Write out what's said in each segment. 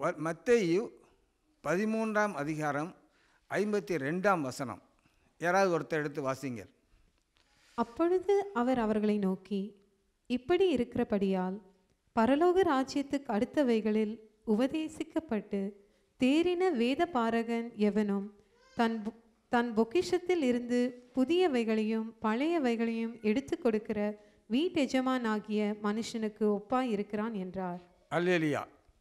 ப- மத்தேயு பதிமூன்றாம் அதிகாரம் ஐம்பத்தி ரெண்டாம் வசனம் யாராவது ஒருத்தர் எடுத்து வாசிங்க அப்பொழுது அவர் அவர்களை நோக்கி இப்படி இருக்கிறபடியால் பரலோக ராஜ்யத்துக்கு அடுத்தவைகளில் உபதேசிக்கப்பட்டு தேறின வேத பாரகன் எவனும் தன் பொ- தன் பொக்கிஷத்தில் இருந்து புதியவைகளையும் பழையவைகளையும் எடுத்து கொடுக்கிற வீட்டெஜமானாகிய மனுஷனுக்கு ஒப்பாய் இருக்கிறான் என்றார் அல்லேலியா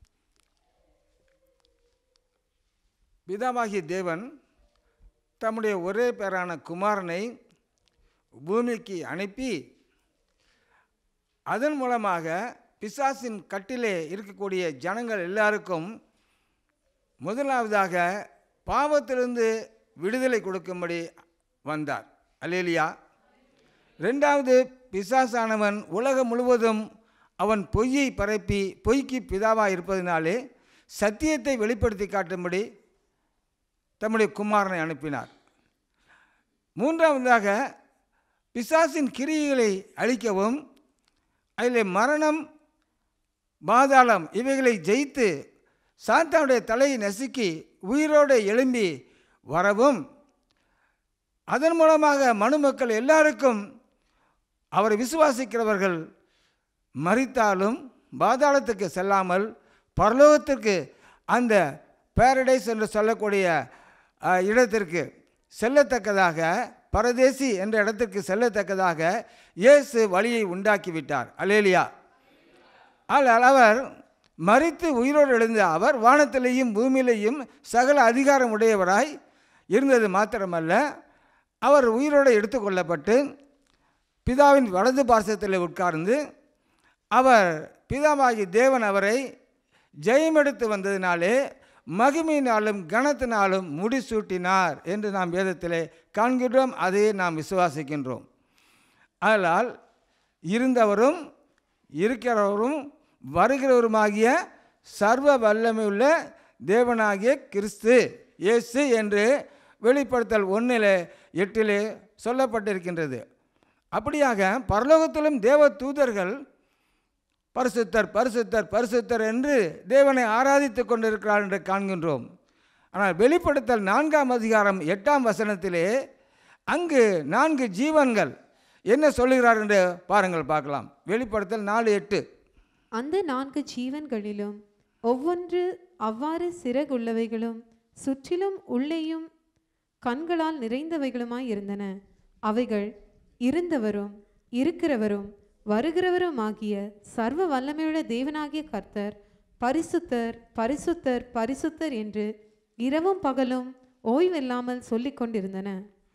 பிதாவாகிய தேவன் தம்முடைய ஒரே பேரான குமாரனை பூமிக்கு அனுப்பி அதன் மூலமாக பிசாசின் கட்டிலே இருக்கக்கூடிய ஜனங்கள் எல்லாருக்கும் முதலாவதாக பாவத்திலிருந்து விடுதலை கொடுக்கும்படி வந்தார் அல்லேலியா ரெண்டாவது பிசாசானவன் உலகம் முழுவதும் அவன் பொய்யை பரப்பி பொய்க்கு பிதாவாக இருப்பதினாலே சத்தியத்தை வெளிப்படுத்தி காட்டும்படி தம்முடைய குமாரனை அனுப்பினார் மூன்றாவதாக பிசாசின் கிரியைகளை அழிக்கவும் அதில் மரணம் பாதாளம் இவைகளை ஜெயித்து சாத்தானுடைய தலையை நசுக்கி உயிரோடு எழும்பி வரவும் அதன் மூலமாக மனுமக்கள் எல்லாருக்கும் அவரை விசுவாசிக்கிறவர்கள் மறித்தாலும் பாதாளத்துக்கு செல்லாமல் பரலோகத்திற்கு அந்த பேரடைஸ் என்று சொல்லக்கூடிய அஹ், இடத்திற்கு செல்லத்தக்கதாக பரதேசி என்ற இடத்திற்கு செல்லத்தக்கதாக இயேசு வழியை உண்டாக்கிவிட்டார் அலேலியா ஆனால் அவர் மறித்து உயிரோடு எழுந்த அவர் வானத்திலேயும் பூமியிலேயும் சகல அதிகாரம் உடையவராய் இருந்தது மாத்திரமல்ல அவர் உயிரோடு எடுத்துக்கொள்ளப்பட்டு பிதாவின் வலது பார்சத்தில் உட்கார்ந்து அவர் பிதாவாகி தேவன் அவரை ஜெயமெடுத்து வந்ததினாலே மகிமையினாலும் கனத்தினாலும் முடிசூட்டினார் என்று நாம் வேதத்திலே காண்கின்றோம் அதையே நாம் விசுவாசிக்கின்றோம் அதனால் இருந்தவரும் இருக்கிறவரும் வருகிறவருமாகிய சர்வ வல்லமையுள்ள தேவனாகிய கிறிஸ்து இயேசு என்று வெளிப்படுத்தல் ஒன்றிலே எட்டிலே சொல்லப்பட்டிருக்கின்றது அப்படியாக பரலோகத்திலும் தேவ தூதர்கள் பரிசுத்தர் பரிசுத்தர் பரிசுத்தர் என்று தேவனை ஆராதித்து கொண்டிருக்கிறார் என்று காண்கின்றோம் ஆனால் வெளிப்படுத்தல் நான்காம் அதிகாரம் எட்டாம் வசனத்திலே அங்கு நான்கு ஜீவன்கள் என்ன சொல்லுகிறார் என்று பாருங்கள் பார்க்கலாம் வெளிப்படுத்தல் நாலு எட்டு அந்த நான்கு ஜீவன்களிலும் ஒவ்வொன்று அவ்வாறு சிறகுள்ளவைகளும் சுற்றிலும் உள்ளேயும் கண்களால் நிறைந்தவைகளுமாய் இருந்தன அவைகள் இருந்தவரும் இருக்கிறவரும் வருகிறவருமாகிய சர்வ வல்லமையுள்ள தேவனாகிய கர்த்தர் பரிசுத்தர் பரிசுத்தர் பரிசுத்தர் என்று இரவும் பகலும் ஓய்வில்லாமல் சொல்லிக் கொண்டிருந்தன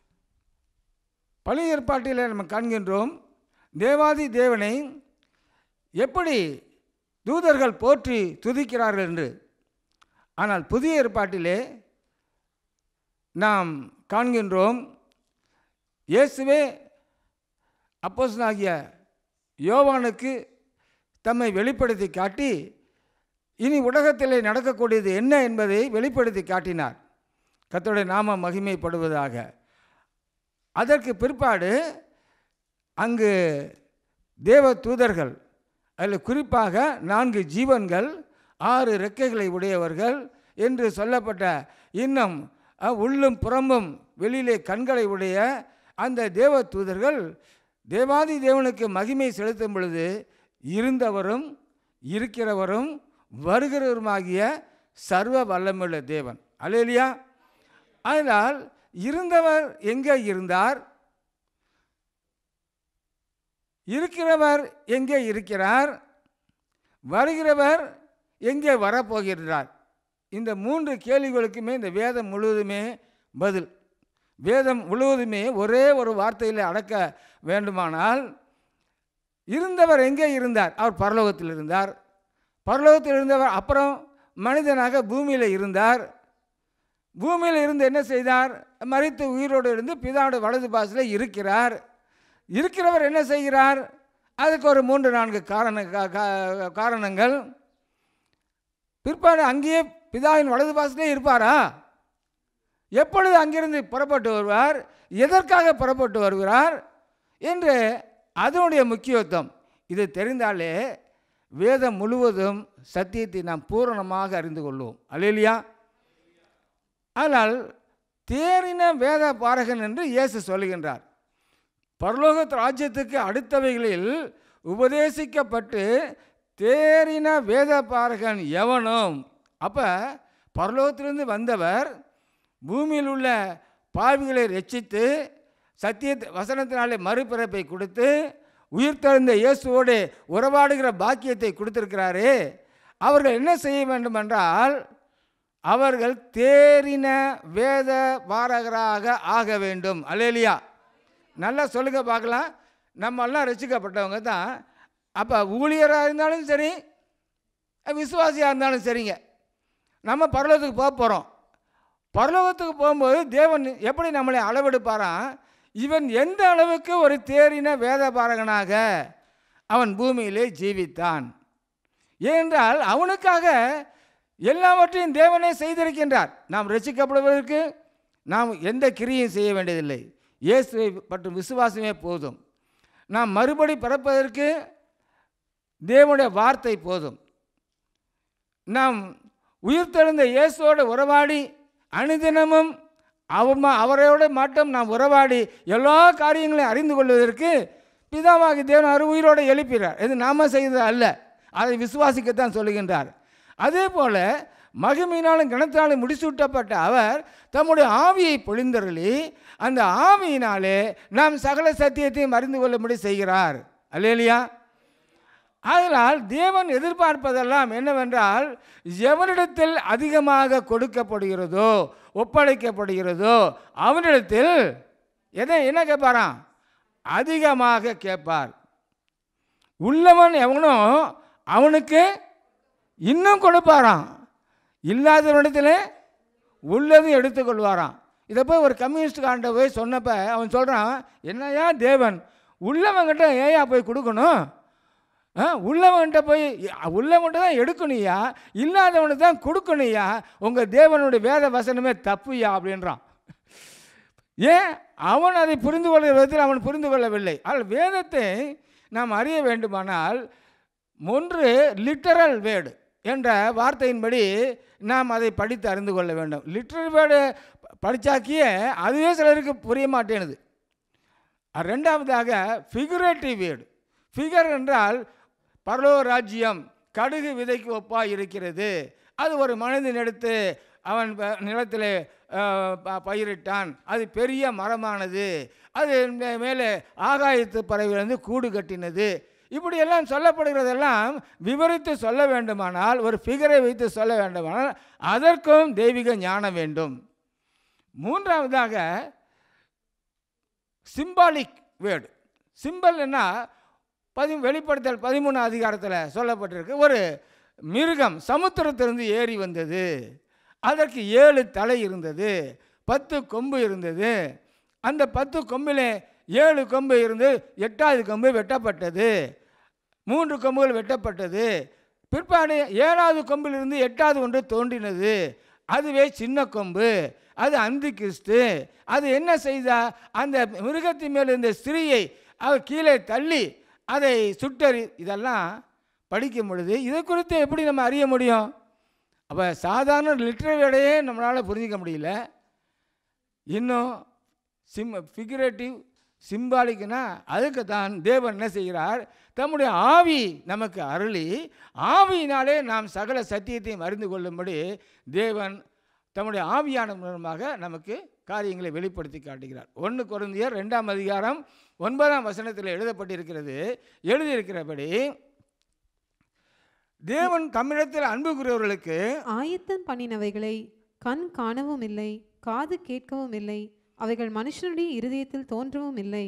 பழைய ஏற்பாட்டில் நம்ம காண்கின்றோம் தேவாதி தேவனை எப்படி தூதர்கள் போற்றி துதிக்கிறார்கள் என்று ஆனால் புதிய ஏற்பாட்டிலே நாம் காண்கின்றோம் இயேசுவே அப்போஸ்தலனாகிய யோவானுக்கு தம்மை வெளிப்படுத்தி காட்டி இனி உலகத்திலே நடக்கக்கூடியது என்ன என்பதை வெளிப்படுத்தி காட்டினார் கர்த்தருடைய நாம மகிமைப்படுவதாக அதற்கு பிற்பாடு அங்கு தேவ தூதர்கள் அதில் குறிப்பாக நான்கு ஜீவன்கள் ஆறு ரெக்கைகளை உடையவர்கள் என்று சொல்லப்பட்ட இன்னும் அஹ், உள்ளும் புறம்பும் வெளியிலே கண்களை உடைய அந்த தேவ தூதர்கள் தேவாதி தேவனுக்கு மகிமை செலுத்தும் பொழுது இருந்தவரும் இருக்கிறவரும் வருகிறவருமாகிய சர்வ வல்லமுள்ள தேவன் அல்லேலியா அதனால் இருந்தவர் எங்கே இருந்தார் இருக்கிறவர் எங்கே இருக்கிறார் வருகிறவர் எங்கே வரப்போகிறார் இந்த மூன்று கேள்விகளுக்குமே இந்த வேதம் முழுவதுமே பதில் வேதம் முழுவதுமே ஒரே ஒரு வார்த்தையில் அடக்க வேண்டுமானால் இருந்தவர் எங்கே இருந்தார் அவர் பரலோகத்தில் இருந்தார் பரலோகத்தில் இருந்தவர் அப்புறம் மனிதனாக பூமியில் இருந்தார் பூமியில் இருந்து என்ன செய்தார் மறித்து உயிரோடு இருந்து பிதாவோட வலது பாசில் இருக்கிறார் இருக்கிறவர் என்ன செய்கிறார் அதுக்கு ஒரு மூன்று நான்கு காரண கா- கா- காரணங்கள் பிற்பாடு அங்கேயே பிதாவின் வலது பாசத்திலே இருப்பாரா எப்பொழுது அங்கிருந்து புறப்பட்டு வருவார் எதற்காக புறப்பட்டு வருகிறார் என்று அதனுடைய முக்கியத்துவம் இது தெரிந்தாலே வேதம் முழுவதும் சத்தியத்தை நாம் பூரணமாக அறிந்து கொள்வோம் அல்லையா ஆனால் தேறின வேத பாரகன் என்று இயேசு சொல்லுகின்றார் பரலோக ராஜ்யத்துக்கு அடுத்தவைகளில் உபதேசிக்கப்பட்டு தேறின வேத பாரகன் எவனும் அப்போ பரலோகத்திலிருந்து வந்தவர் பூமியில் உள்ள பாவிகளை ரட்சித்து சத்திய வசனத்தினாலே மறுபிறப்பை கொடுத்து உயிர்த்தெழுந்த இயேசுவோடு உறவாடுகிற பாக்கியத்தை கொடுத்திருக்கிறாரே அவர்கள் என்ன செய்ய வேண்டும் என்றால் அவர்கள் தேறின வேத பாரகராக ஆக வேண்டும் அல்லேலியா நல்லா சொல்லுங்க பார்க்கலாம் நம்ம எல்லாம் ரசிக்கப்பட்டவங்க தான் அப்போ ஊழியராக இருந்தாலும் சரி விசுவாசியாக இருந்தாலும் சரிங்க நம்ம பரலோகத்துக்கு போக போகிறோம் பரலோகத்துக்கு போகும்போது தேவன் எப்படி நம்மளை அளவெடுப்பாராம் இவன் எந்த அளவுக்கு ஒரு தேறின வேத பாரகனாக அவன் பூமியிலே ஜீவித்தான் ஏனென்றால் அவனுக்காக எல்லாவற்றையும் தேவனே செய்திருக்கின்றார் நாம் ரசிக்கப்படுவதற்கு நாம் எந்த கிரியும் செய்ய வேண்டியதில்லை இயேசுவை மற்றும் விசுவாசமே போதும் நாம் மறுபடி பிறப்பதற்கு தேவனுடைய வார்த்தை போதும் நாம் உயிர்த்தெழுந்த இயேசுவோடு உறவாடி அனுதினமும் அவர் மா- அவரோட மட்டும் நாம் உறவாடி எல்லா காரியங்களையும் அறிந்து கொள்வதற்கு பிதாவாகி தேவன் அவர் உயிரோடு எழுப்பிறார் இது நாம செய்தது அல்ல அதை விசுவாசிக்கத்தான் சொல்லுகின்றார் அதே போல மகிமையினாலும் கணத்தினாலும் முடிசூட்டப்பட்ட அவர் தம்முடைய ஆவியை பொழிந்தருளி அந்த ஆவியினாலே நாம் சகல சத்தியத்தையும் அறிந்து கொள்ளும்படி செய்கிறார் அல்லேலியா அதனால் தேவன் எதிர்பார்ப்பதெல்லாம் என்னவென்றால் எவனிடத்தில் அதிகமாக கொடுக்கப்படுகிறதோ ஒப்படைக்கப்படுகிறதோ அவனிடத்தில் எதை என்ன கேட்பாராம் அதிகமாக கேட்பார் உள்ளவன் எவனோ அவனுக்கு இன்னும் கொடுப்பாராம் இல்லாதவனிடத்தில் உள்ளதும் எடுத்துக்கொள்வாராம் இதை போய் ஒரு கம்யூனிஸ்ட் காண்ட போய் சொன்னப்ப அவன் சொல்கிறான் என்னையா தேவன் உள்ளவங்கிட்ட ஏயா போய் கொடுக்கணும் ஆ உள்ளவன்கிட்ட போய் உள்ளவன்கிட்ட தான் எடுக்கணுயா இல்லாதவனுக்கு தான் கொடுக்கணுயா உங்கள் தேவனுடைய வேத வசனமே தப்புயா அப்படின்றான் ஏன் அவன் அதை புரிந்து கொள்கிற விதத்தில் அவன் புரிந்து கொள்ளவில்லை ஆனால் வேதத்தை நாம் அறிய வேண்டுமானால் ஒன்று லிட்டரல் வேர்டு என்ற வார்த்தையின்படி நாம் அதை படித்து அறிந்து கொள்ள வேண்டும் லிட்டரல் வேர்டு படித்தாக்கியே அதுவே சிலருக்கு புரிய மாட்டேனுது ரெண்டாவதாக ஃபிகுரேட்டிவ் வேர்டு ஃபிகர் என்றால் பரலோக ராஜ்யம் கடுகு விதைக்கு ஒப்பாக இருக்கிறது அது ஒரு மனிதன் எடுத்து அவன் ப- நிலத்திலே அஹ், ப- பயிரிட்டான் அது பெரிய மரமானது அது மே- மேலே ஆகாயத்து பறவையிலிருந்து கூடு கட்டினது இப்படியெல்லாம் சொல்லப்படுகிறதெல்லாம் விவரித்து சொல்ல வேண்டுமானால் ஒரு ஃபிகரை வைத்து சொல்ல வேண்டுமானால் அதற்கும் தெய்வீக ஞானம் வேண்டும் மூன்றாவதாக சிம்பாலிக் வேர்டு சிம்பல்னா பதி வெளிப்படுத்தல் பதிமூணு அதிகாரத்தில் சொல்லப்பட்டிருக்கு ஒரு மிருகம் சமுத்திரத்திலிருந்து ஏறி வந்தது அதற்கு ஏழு தலை இருந்தது பத்து கொம்பு இருந்தது அந்த பத்து கொம்பிலே ஏழு கொம்பு இருந்து எட்டாவது கொம்பு வெட்டப்பட்டது மூன்று கொம்புகள் வெட்டப்பட்டது பிற்பாடு ஏழாவது கொம்பிலிருந்து எட்டாவது ஒன்று தோன்றினது அதுவே சின்ன கொம்பு அது அந்தி கிறிஸ்து அது என்ன செய்தா அந்த மிருகத்தின் மேல் இருந்த ஸ்திரீயை அவர் கீழே தள்ளி அதை சுட்டறி இதெல்லாம் படிக்கும் பொழுது இதை குறித்து எப்படி நம்ம அறிய முடியும் அப்போ சாதாரண லிட்டரேடையே நம்மளால் புரிஞ்சிக்க முடியல இன்னும் சிம் ஃபிகரேட்டிவ் சிம்பாலிக்னா அதுக்கு தான் தேவன் என்ன செய்கிறார் தம்முடைய ஆவி நமக்கு அருளி ஆவியினாலே நாம் சகல சத்தியத்தையும் அறிந்து கொள்ளும்படி தேவன் தம்முடைய ஆவியான மூலமாக நமக்கு காரியங்களை வெளிப்படுத்தி காட்டுகிறார் ஒன்று குறைந்தியர் ரெண்டாம் அதிகாரம் ஒன்பதாம் வசனத்தில் எழுதப்பட்டிருக்கிறது எழுதியிருக்கிறபடி தேவன் தம்மிடத்தில் அன்பு கூறியவர்களுக்கு ஆயத்தம் பண்ணினவைகளை கண் காணவும் இல்லை காது கேட்கவும் இல்லை அவைகள் மனுஷனுடைய இருதயத்தில் தோன்றவும் இல்லை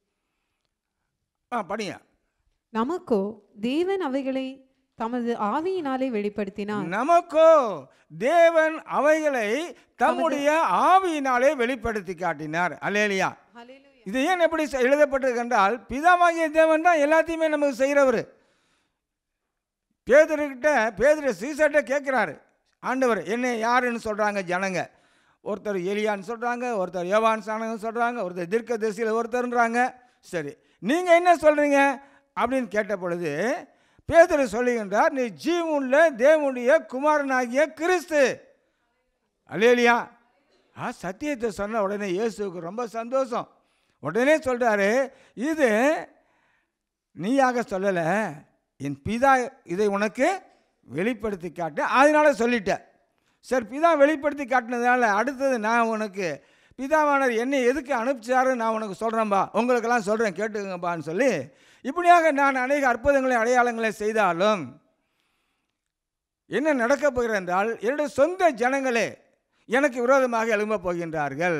ஆ படிங்க நமக்கோ தேவன் அவைகளை தமது ஆவியினாலே வெளிப்படுத்தினார் நமக்கோ தேவன் அவைகளை தம்முடைய ஆவியினாலே வெளிப்படுத்தி காட்டினார் அல்லேலியா இது ஏன் எப்படி செ- எழுதப்பட்டிருக்கு என்றால் பிதாவாகிய தேவன் தான் எல்லாத்தையுமே நமக்கு செய்கிறவர் பேதர்கிட்ட பேதர் சீசர்கிட்ட கேட்குறாரு ஆண்டவர் என்ன யாருன்னு சொல்கிறாங்க ஜனங்க ஒருத்தர் எலியான்னு சொல்கிறாங்க ஒருத்தர் யோவான் சாணகன் சொல்கிறாங்க ஒருத்தர் தீர்க்க தரிசியில் ஒருத்தர்ன்றாங்க சரி நீங்கள் என்ன சொல்கிறீங்க அப்படின்னு கேட்ட பொழுது பேதர் சொல்லுகின்றார் நீ ஜீவனுள்ள தேவனுடைய குமாரனாகிய கிறிஸ்து அல்லேலியா ஆ சத்தியத்தை சொன்ன உடனே இயேசுவுக்கு ரொம்ப சந்தோஷம் உடனே சொல்கிறாரு இது நீயாக சொல்லலை என் பிதா இதை உனக்கு வெளிப்படுத்தி காட்டு அதனால சொல்லிட்டேன் சரி பிதா வெளிப்படுத்தி காட்டினதுனால அடுத்தது நான் உனக்கு பிதாவானவர் என்னை எதுக்கு அனுப்பிச்சாரு நான் உனக்கு சொல்கிறேன்பா உங்களுக்கெல்லாம் சொல்கிறேன் கேட்டுக்கங்கப்பான்னு சொல்லி இப்படியாக நான் அநேக அற்புதங்களை அடையாளங்களை செய்தாலும் என்ன நடக்கப் போகிறது என்றால் என்னுடைய சொந்த ஜனங்களே எனக்கு விரோதமாக எழும்ப போகின்றார்கள்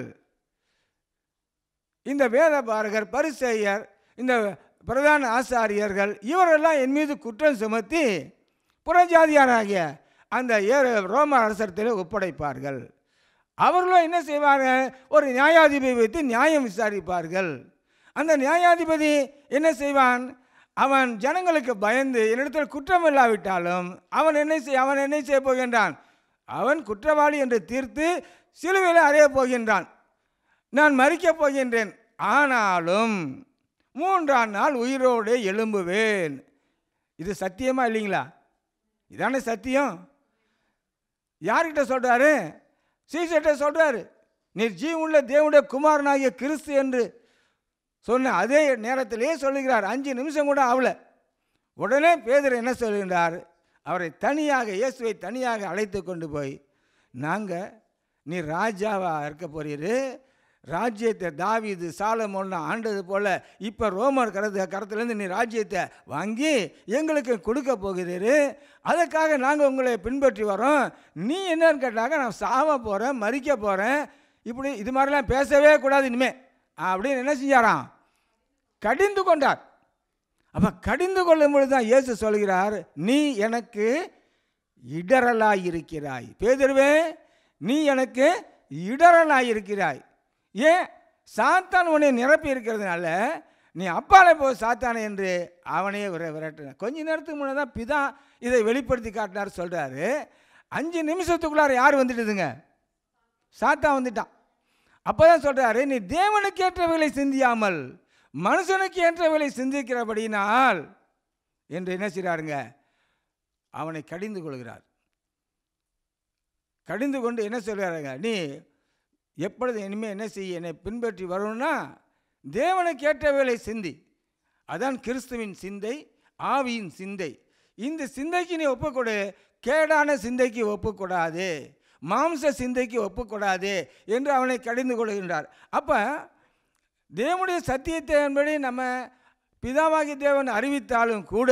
இந்த வேத பாரகர் பரிசேயர் இந்த பிரதான ஆசாரியர்கள் இவரெல்லாம் என் மீது குற்றம் சுமத்தி புறஜாதியாராகிய அந்த ஏ ரோம அரசத்தில் ஒப்படைப்பார்கள் அவர்களும் என்ன செய்வாங்க ஒரு நியாயாதிபதி வைத்து நியாயம் விசாரிப்பார்கள் அந்த நியாயாதிபதி என்ன செய்வான் அவன் ஜனங்களுக்கு பயந்து என்னிடத்தில் குற்றம் இல்லாவிட்டாலும் அவன் என்ன செய் அவன் என்ன செய்ய போகின்றான் அவன் குற்றவாளி என்று தீர்த்து சிலுவையில் அறையப் போகின்றான் நான் மறிக்கப் போகின்றேன் ஆனாலும் மூன்றாம் நாள் உயிரோடு எழும்புவேன் இது சத்தியமா இல்லைங்களா இதானே சத்தியம் யார்கிட்ட சொல்றாரு சீசர்கிட்ட சொல்றாரு நீர் ஜீவனுள்ள தேவனுடைய குமாரனாகிய கிறிஸ்து என்று சொன்ன அதே நேரத்திலே சொல்லுகிறார் அஞ்சு நிமிஷம் கூட ஆகல உடனே பேதர் என்ன சொல்கின்றார் அவரை தனியாக இயேசுவை தனியாக அழைத்து கொண்டு போய் நாங்கள் நீ ராஜாவா இருக்க போறீரு ராஜ்யத்தை தாவீது சாலமோன்னு ஆண்டது போல இப்போ ரோமர் கரத்து கரத்துலேருந்து நீ ராஜ்யத்தை வாங்கி எங்களுக்கு கொடுக்க போகிறீரு அதுக்காக நாங்கள் உங்களை பின்பற்றி வரோம் நீ என்னன்னு கேட்டாக்க நான் சாவ போகிறேன் மறிக்க போகிறேன் இப்படி இது மாதிரிலாம் பேசவே கூடாது இனிமே அப்படின்னு என்ன செஞ்சாராம் கடிந்து கொண்டார் அப்போ கடிந்து கொள்ளும் பொழுது தான் இயேசு சொல்கிறார் நீ எனக்கு இடரலாய் இருக்கிறாய் பேதருவே நீ எனக்கு இடரலாய் இருக்கிறாய் ஏன் சாத்தான் உன்னை நிரப்பி இருக்கிறதுனால நீ அப்பாலே போ சாத்தானே என்று அவனையே விர விரட்டின கொஞ்ச நேரத்துக்கு முன்னே தான் பிதா இதை வெளிப்படுத்தி காட்டினார் சொல்கிறாரு அஞ்சு நிமிஷத்துக்குள்ளார யார் வந்துட்டுதுங்க சாத்தான் வந்துட்டான் அப்போ தான் சொல்கிறாரு நீ தேவனுக்கு ஏற்றவைகளை சிந்தியாமல் மனுஷனுக்கு ஏற்றவைகளை சிந்திக்கிறபடினால் என்று என்ன செய்கிறாருங்க அவனை கடிந்து கொள்கிறார் கடிந்து கொண்டு என்ன சொல்கிறாருங்க நீ எப்பொழுது இனிமேல் என்ன செய்ய என்னை பின்பற்றி வரணும்னா தேவனுக்கு ஏற்றவைகளை சிந்தி அதான் கிறிஸ்துவின் சிந்தை ஆவியின் சிந்தை இந்த சிந்தைக்கு நீ ஒப்புக்கொடு கேடான சிந்தைக்கு ஒப்புக்கூடாது மாம்ச சிந்தைக்கு ஒப்புக்கூடாது என்று அவனை கடிந்து கொள்கின்றார் அப்போ தேவனுடைய சத்தியத்தை என்படி நம்ம பிதாவாகி தேவன் அறிவித்தாலும் கூட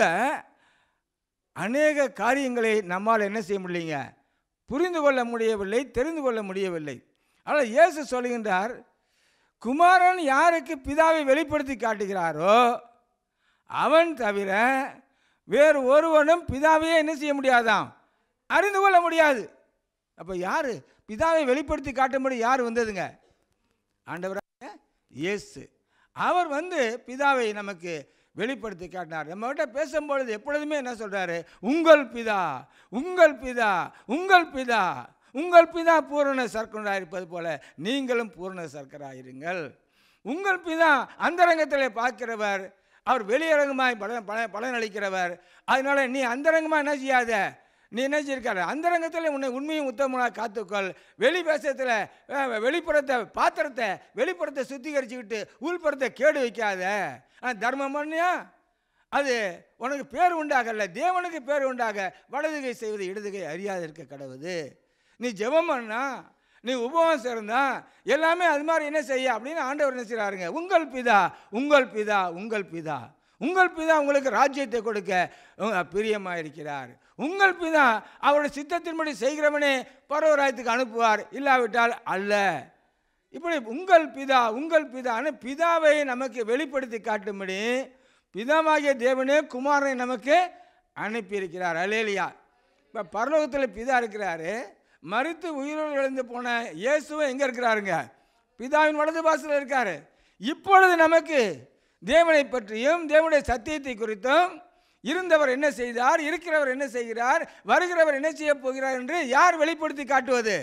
அநேக காரியங்களை நம்மால் என்ன செய்ய முடியலைங்க புரிந்து கொள்ள முடியவில்லை தெரிந்து கொள்ள முடியவில்லை ஆனால் இயேசு சொல்லுகின்றார் குமாரன் யாருக்கு பிதாவை வெளிப்படுத்தி காட்டுகிறாரோ அவன் தவிர வேறு ஒருவனும் பிதாவையே என்ன செய்ய முடியாதாம் அறிந்து கொள்ள முடியாது அப்போ யார் பிதாவை வெளிப்படுத்தி காட்டும்படி யார் வந்ததுங்க ஆண்டவராக இயேசு அவர் வந்து பிதாவை நமக்கு வெளிப்படுத்தி காட்டினார் நம்மகிட்ட பேசும்பொழுது எப்பொழுதுமே என்ன சொல்கிறாரு உங்கள் பிதா உங்கள் பிதா உங்கள் பிதா உங்கள் பிதா பூரண சர்க்கராக இருப்பது போல நீங்களும் பூரண சர்க்கராயிருங்கள் உங்கள் பிதா அந்தரங்கத்தில் பார்க்கிறவர் அவர் வெளியரங்கமாய் பலன் பல பலனளிக்கிறவர் அதனால நீ அந்தரங்கமாக என்ன செய்யாத நீ என்ன செய்யிருக்காரு அந்தரங்கத்தில் உன்னை உண்மையும் உத்தமனாக காத்துக்கொள் வெளி பேசத்தில் வெளிப்புறத்தை பாத்திரத்தை வெளிப்புறத்தை சுத்திகரிச்சுக்கிட்டு உள்புறத்தை கேடு வைக்காத ஆ, தர்மம் பண்ணியா அது உனக்கு பேர் உண்டாகல தேவனுக்கு பேர் உண்டாக வலதுகை செய்வது இடதுகை அறியாது இருக்க கடவுது நீ ஜெபம் பண்ணா நீ உபவாசம் இருந்தா எல்லாமே அது மாதிரி என்ன செய்ய அப்படின்னு ஆண்டவர் என்ன செய்கிறாருங்க உங்கள் பிதா உங்கள் பிதா உங்கள் பிதா உங்கள் பிதா உங்களுக்கு ராஜ்யத்தை கொடுக்க உங்க- பிரியமாக இருக்கிறார் உங்கள் பிதா அவருடைய சித்தத்தின்படி செய்கிறவனே பரவராயத்துக்கு அனுப்புவார் இல்லாவிட்டால் அல்ல இப்படி உங்கள் பிதா உங்கள் பிதான்னு பிதாவை நமக்கு வெளிப்படுத்தி காட்டும்படி பிதாவாகிய தேவனே குமாரனை நமக்கு அனுப்பியிருக்கிறார் அலேலியா இப்போ பரலோகத்தில் பிதா இருக்கிறாரு மறித்து உயிரோடு எழுந்து போன இயேசுவும் எங்கே இருக்கிறாருங்க பிதாவின் வலது பாசத்தில் இருக்காரு இப்பொழுது நமக்கு தேவனை பற்றியும் தேவனுடைய சத்தியத்தை குறித்தும் இருந்தவர் என்ன செய்தார் இருக்கிறவர் என்ன செய்கிறார் வருகிறவர் என்ன செய்ய போகிறார் என்று யார் வெளிப்படுத்தி காட்டுவது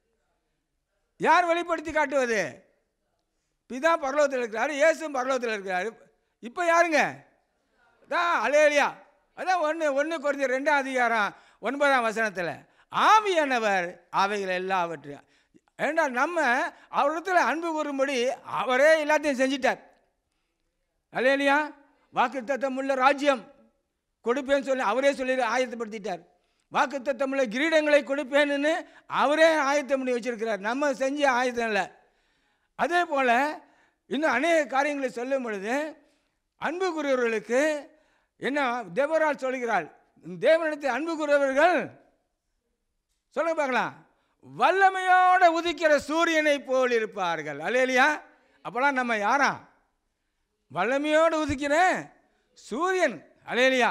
யார் வெளிப்படுத்தி காட்டுவது பிதா பரலோகத்தில் இருக்கிறாரு இயேசும் பரலோகத்தில் இருக்கிறாரு இப்போ யாருங்க தான் அலேலியா அதான் ஒன்று ஒன்று குறைஞ்ச ரெண்டாம் அதிகாரம் ஒன்பதாம் வசனத்தில் ஆவியானவர் அவைகள் எல்லாவற்றையும் ஏண்டா நம்ம அவரிடத்துல அன்பு கூறும்படி அவரே எல்லாத்தையும் செஞ்சிட்டார் அல்லையா வாக்கு உள்ள ராஜ்யம் கொடுப்பேன்னு சொல்லி அவரே சொல்லி ஆயத்தப்படுத்திட்டார் வாக்கு உள்ள கிரீடங்களை கொடுப்பேன்னு அவரே ஆயத்தம் பண்ணி வச்சிருக்கிறார் நம்ம செஞ்ச ஆயத்தம் இல்லை அதே போல் இன்னும் அநேக காரியங்களை சொல்லும் பொழுது அன்பு கூறியவர்களுக்கு என்ன தேவரால் சொல்கிறாள் தேவனிடத்தில் அன்பு கூறியவர்கள் சொல்லுங்க பார்க்கலாம் வல்லமையோட உதிக்கிற சூரியனை போல் இருப்பார்கள் அல்லையா அப்போலாம் நம்ம யாரா வல்லமையோடு உதிக்கிற சூரியன் அலையலியா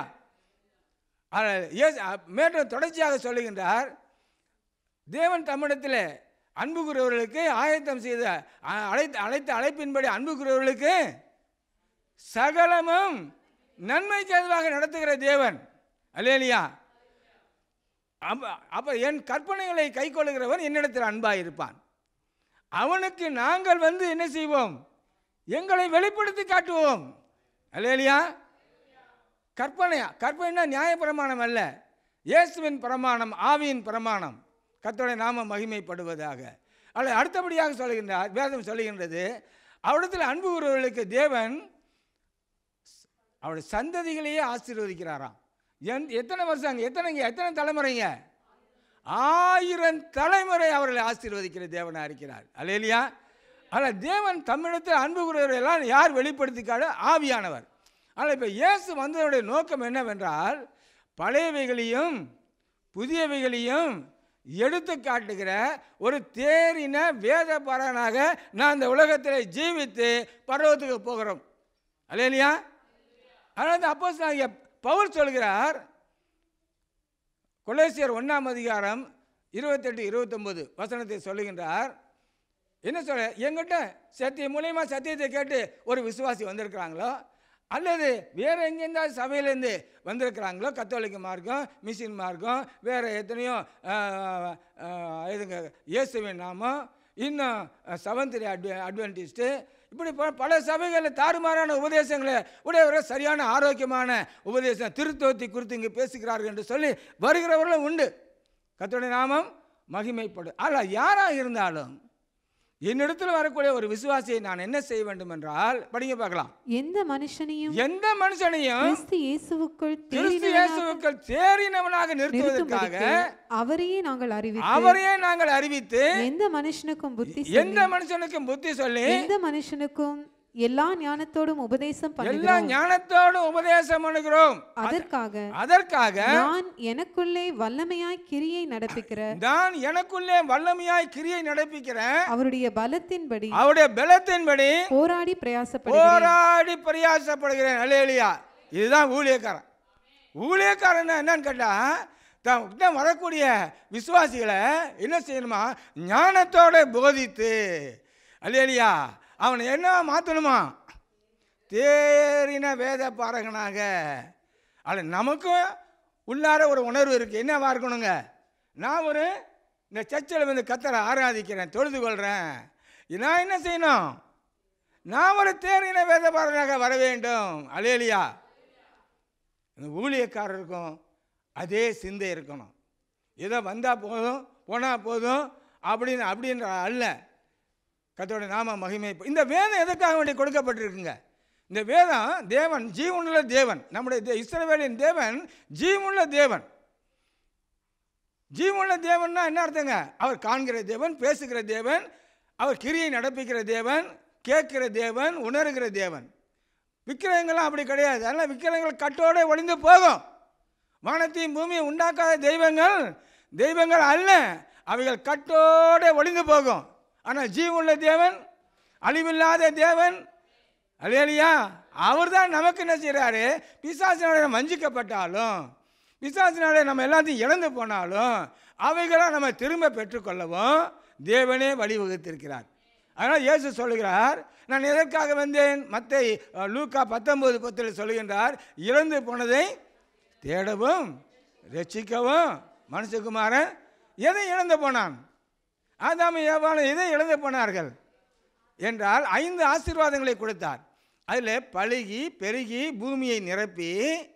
மேலும் தொடர்ச்சியாக சொல்லுகின்றார் தேவன் தமிழத்தில் அன்பு கூறுவர்களுக்கு ஆயத்தம் செய்த அ- அழைத்த அழைத்த அழைப்பின்படி அன்பு கூறுவர்களுக்கு சகலமும் நன்மைக்கு எதுவாக நடத்துகிற தேவன் அல்லேலியா அப்ப அப்ப என் கற்பனைகளை கைக்கொள்ளுகிறவன் என்னிடத்தில் அன்பாக இருப்பான் அவனுக்கு நாங்கள் வந்து என்ன செய்வோம் எங்களை வெளிப்படுத்தி காட்டுவோம் அல்லேலியா கற்பனையா கற்பனைனா நியாயப்பிரமாணம் அல்ல இயேசுவின் பிரமாணம் ஆவியின் பிரமாணம் கர்த்தருடைய நாம மகிமைப்படுவதாக அல்ல அடுத்தபடியாக சொல்லுகின்றார் வேதம் சொல்லுகின்றது அவரிடத்தில் அன்பு கூறுவர்களுக்கு தேவன் அவருடைய சந்ததிகளையே ஆசீர்வதிக்கிறாராம் என் எத்தனை வருஷங்க எத்தனைங்க எத்தனை தலைமுறைங்க ஆயிரம் தலைமுறை அவர்களை ஆசீர்வதிக்கிற தேவனாக இருக்கிறார் அல்லையா ஆனால் தேவன் தமிழத்தில் அன்பு கூறுவர்கள் எல்லாம் யார் வெளிப்படுத்திக்காடு ஆவியானவர் ஆனால் இப்போ இயேசு வந்ததனுடைய நோக்கம் என்னவென்றால் பழையவைகளையும் புதியவைகளையும் எடுத்து காட்டுகிற ஒரு தேறின வேத பரனாக நான் இந்த உலகத்தில் ஜீவித்து பருவத்துக்கு போகிறோம் அல்லையா அதனால் அப்போ பவுல் சொல்கிறார் கொலேசியர் ஒன்றாம் அதிகாரம் இருபத்தெட்டு இருபத்தொம்பது வசனத்தை சொல்லுகின்றார் என்ன சொல்ல எங்கிட்ட சத்திய மூலியமாக சத்தியத்தை கேட்டு ஒரு விசுவாசி வந்திருக்கிறாங்களோ அல்லது வேறு எங்கேருந்தாவது சபையிலேருந்து வந்திருக்கிறாங்களோ கத்தோலிக்க மார்க்கம் மிஷின் மார்க்கம் வேறு எத்தனையோ ஆஹ், ஆஹ், இதுங்க இயேசுவின் நாமம் இன்னும் செவன்த் அட்வ அட்வென்டிஸ்ட்டு இப்படி ப- பல சபைகளில் தாறுமாறான உபதேசங்களை உடையவர்கள் சரியான ஆரோக்கியமான உபதேசம் திருத்தோத்தி குறித்து இங்கே பேசுகிறார்கள் என்று சொல்லி வருகிறவர்களும் உண்டு கர்த்தருடைய நாமம் மகிமைப்படும் ஆனால் யாராக இருந்தாலும் என்னிடத்தில் வரக்கூடிய ஒரு விசுவாசியை நான் என்ன செய்ய வேண்டும் என்றால் படிங்க பார்க்கலாம் எந்த மனுஷனையும் எந்த மனுஷனையும் கிறிஸ்து இயேசுவுக்குள் கிறிஸ்து தேறினவனாக இயேசுவுக்குள் தேறினவனாக நிறுத்துவதற்காக நிறுத்தும்படிக்கு அவரையே நாங்கள் அறிவித்து அவரையே நாங்கள் அறிவித்து எந்த மனுஷனுக்கும் புத்தி எந்த மனுஷனுக்கும் புத்தி சொல்லி எந்த மனுஷனுக்கும் எல்லா ஞானத்தோடும் உபதேசம் எல்லா பண்ணுகிறோம் ஞானத்தோடு உபதேசம் பண்ணுகிறோம் அதற்காக அதற்காக நான் எனக்குள்ளே வல்லமையாய் கிரியை நடப்பிக்கிற நான் எனக்குள்ளே வல்லமையாய் கிரியை நடப்பிக்கிறேன் அவருடைய பலத்தின்படி அவருடைய பலத்தின்படி போராடி பிரயாசப்படுகிறேன் போராடி பிரயாசப்படுகிறேன் அலேலியா இதுதான் ஊழியக்காரன் ஊழியக்காரன் என்னன்னு கேட்டா தான் கிட்ட வரக்கூடிய விசுவாசிகளை என்ன செய்யணுமா ஞானத்தோட போதித்து அலேலியா அவனை என்ன மாற்றணுமா தேறின வேத பாரகனாக அது நமக்கும் உள்ளார ஒரு உணர்வு இருக்குது என்னவா இருக்கணுங்க நான் ஒரு இந்த சர்ச்சில் வந்து கத்தரை ஆராதிக்கிறேன் தொழுது கொள்கிறேன் நான் என்ன செய்யணும் நான் ஒரு தேறின வேதபாரனாக வர வேண்டும் அலேலியா இந்த ஊழியக்காரருக்கும் அதே சிந்தை இருக்கணும் ஏதோ வந்தால் போதும் போனால் போதும் அப்படின்னு அப்படின்ற அல்ல கத்தோட நாம மகிமை இந்த வேதம் எதுக்காக வேண்டி கொடுக்கப்பட்டிருக்குங்க இந்த வேதம் தேவன் ஜீவனுள்ள தேவன் நம்முடைய தே- இஸ்ரவேலின் தேவன் ஜீவனுள்ள தேவன் ஜீவனுள்ள தேவன்னா என்ன அர்த்தங்க அவர் காண்கிற தேவன் பேசுகிற தேவன் அவர் கிரியை நடப்பிக்கிற தேவன் கேட்கிற தேவன் உணர்கிற தேவன் விக்கிரகங்கள்லாம் அப்படி கிடையாது அதனால் விக்கிரகங்கள் கட்டோட ஒளிந்து போகும் வானத்தையும் பூமியை உண்டாக்காத தெய்வங்கள் தெய்வங்கள் அல்ல அவைகள் கட்டோட ஒளிந்து போகும் ஆனால் ஜீவனுள்ள தேவன் அழிவில்லாத தேவன் அலையலியா அவர் தான் நமக்கு என்ன செய்கிறாரு பிசாசினாலே நம்ம வஞ்சிக்கப்பட்டாலும் பிசாசினாலே நம்ம எல்லாத்தையும் இழந்து போனாலும் அவைகளை நம்ம திரும்ப பெற்றுக்கொள்ளவும் தேவனே வழிவகுத்திருக்கிறார் அதனால் இயேசு சொல்லுகிறார் நான் எதற்காக வந்தேன் மத்தை லூக்கா பத்தொன்பது பத்தில் சொல்லுகின்றார் இழந்து போனதை தேடவும் ரட்சிக்கவும் மனுஷகுமாரன் எதை இழந்து போனான் ஆதாம ஏவாளும் எதை இழந்து போனார்கள் என்றால் ஐந்து ஆசீர்வாதங்களை கொடுத்தார் அதில் பழுகி பெருகி பூமியை நிரப்பி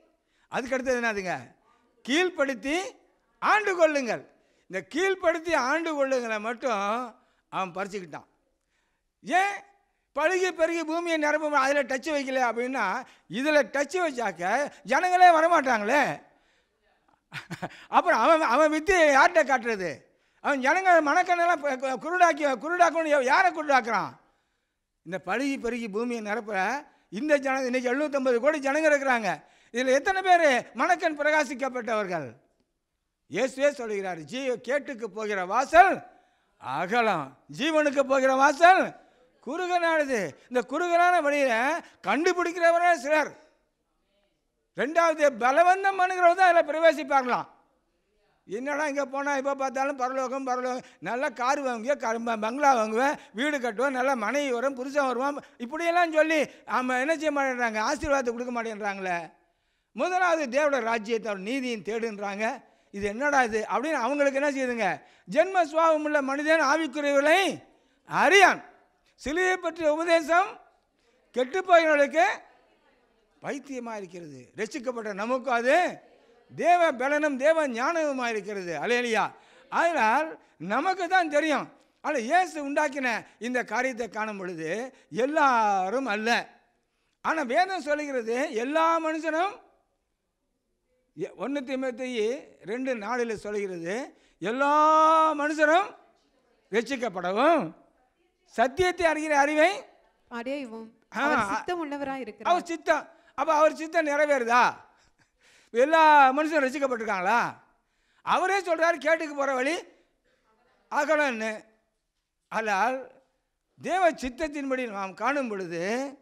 அதுக்கு அடுத்தது என்னதுங்க கீழ்ப்படுத்தி ஆண்டு கொள்ளுங்கள் இந்த கீழ்ப்படுத்தி ஆண்டு கொள்ளுங்களை மட்டும் அவன் பறிச்சுக்கிட்டான் ஏன் பழுகி பெருகி பூமியை நிரப்ப அதில் டச் வைக்கல அப்படின்னா இதில் டச் வச்சாக்க ஜனங்களே வரமாட்டாங்களே அப்புறம் அவன் அவன் வித்து யார்கிட்ட காட்டுறது அவன் ஜனங்க மனக்கண்ணெல்லாம் ப- கு- குருடாக்கி குருடாக்கணும் யாரை குருடாக்குறான் இந்த பழுகி பெருகி பூமியை நிரப்ப இந்த ஜன இன்னைக்கு எழுநூத்தம்பது கோடி ஜனங்க இருக்கிறாங்க இதில் எத்தனை பேர் மணக்கண் பிரகாசிக்கப்பட்டவர்கள் இயேசுவே சொல்கிறார் ஜீ கேட்டுக்கு போகிற வாசல் அகலம் ஜீவனுக்கு போகிற வாசல் குறுகனானது இந்த குறுகனான வழியை கண்டுபிடிக்கிறவரே சிலர் ரெண்டாவது பலவந்தம் பண்ணுகிறவர் தான் அதில் பிரவேசிப்பார்களாம் என்னடா இங்கே போனால் இப்போ பார்த்தாலும் பரலோகம் பரலோகம் நல்லா கார் வாங்குவேன் க- ப- பங்களா வாங்குவேன் வீடு கட்டுவேன் நல்லா மனைவி வரும் புருஷன் வருவான் இப்படியெல்லாம் சொல்லி ஆமாம் என்ன செய்ய மாட்டேன்றாங்க ஆசீர்வாதத்தை கொடுக்க மாட்டேன்றாங்களே முதலாவது தேவட ராஜ்யத்தை அவர் நீதியும் தேடுன்றாங்க இது என்னடா இது அப்படின்னு அவங்களுக்கு என்ன செய்யுதுங்க ஜென்ம சுவாபம் உள்ள மனிதன் ஆவிக்குரியவர்களை அறியான் சிலுவை பற்றிய உபதேசம் கெட்டுப்போயவர்களுக்கு பைத்தியமாக இருக்கிறது ரசிக்கப்பட்ட நமக்கும் அது தேவ பலனும் தேவ ஞானமுமாக இருக்கிறது அலையலியா அதனால் நமக்கு தான் தெரியும் ஆனால் இயேசு உண்டாக்கின இந்த காரியத்தை காணும் பொழுது எல்லாரும் அல்ல ஆனால் வேதம் சொல்லுகிறது எல்லா மனுஷனும் ஒன்று தீமத்தி ரெண்டு நாளில் சொல்லுகிறது எல்லா மனுஷரும் ரட்சிக்கப்படவும் சத்தியத்தை அறிகிற அறிவை அடையவும் ஆ, அவர் ஆ. சித்தம் உள்ளவராய் இருக்கிறார் அவர் சித்தம் அப்போ அவர் சித்தம் நிறைவேறுதா எல்லா மனுஷரும் ரசிக்கப்பட்டிருக்காங்களா அவரே சொல்றாரு கேட்டுக்கு போகிற வழி அகலன்னு ஆனால் தேவ சித்தத்தின்படி நாம் காணும் பொழுது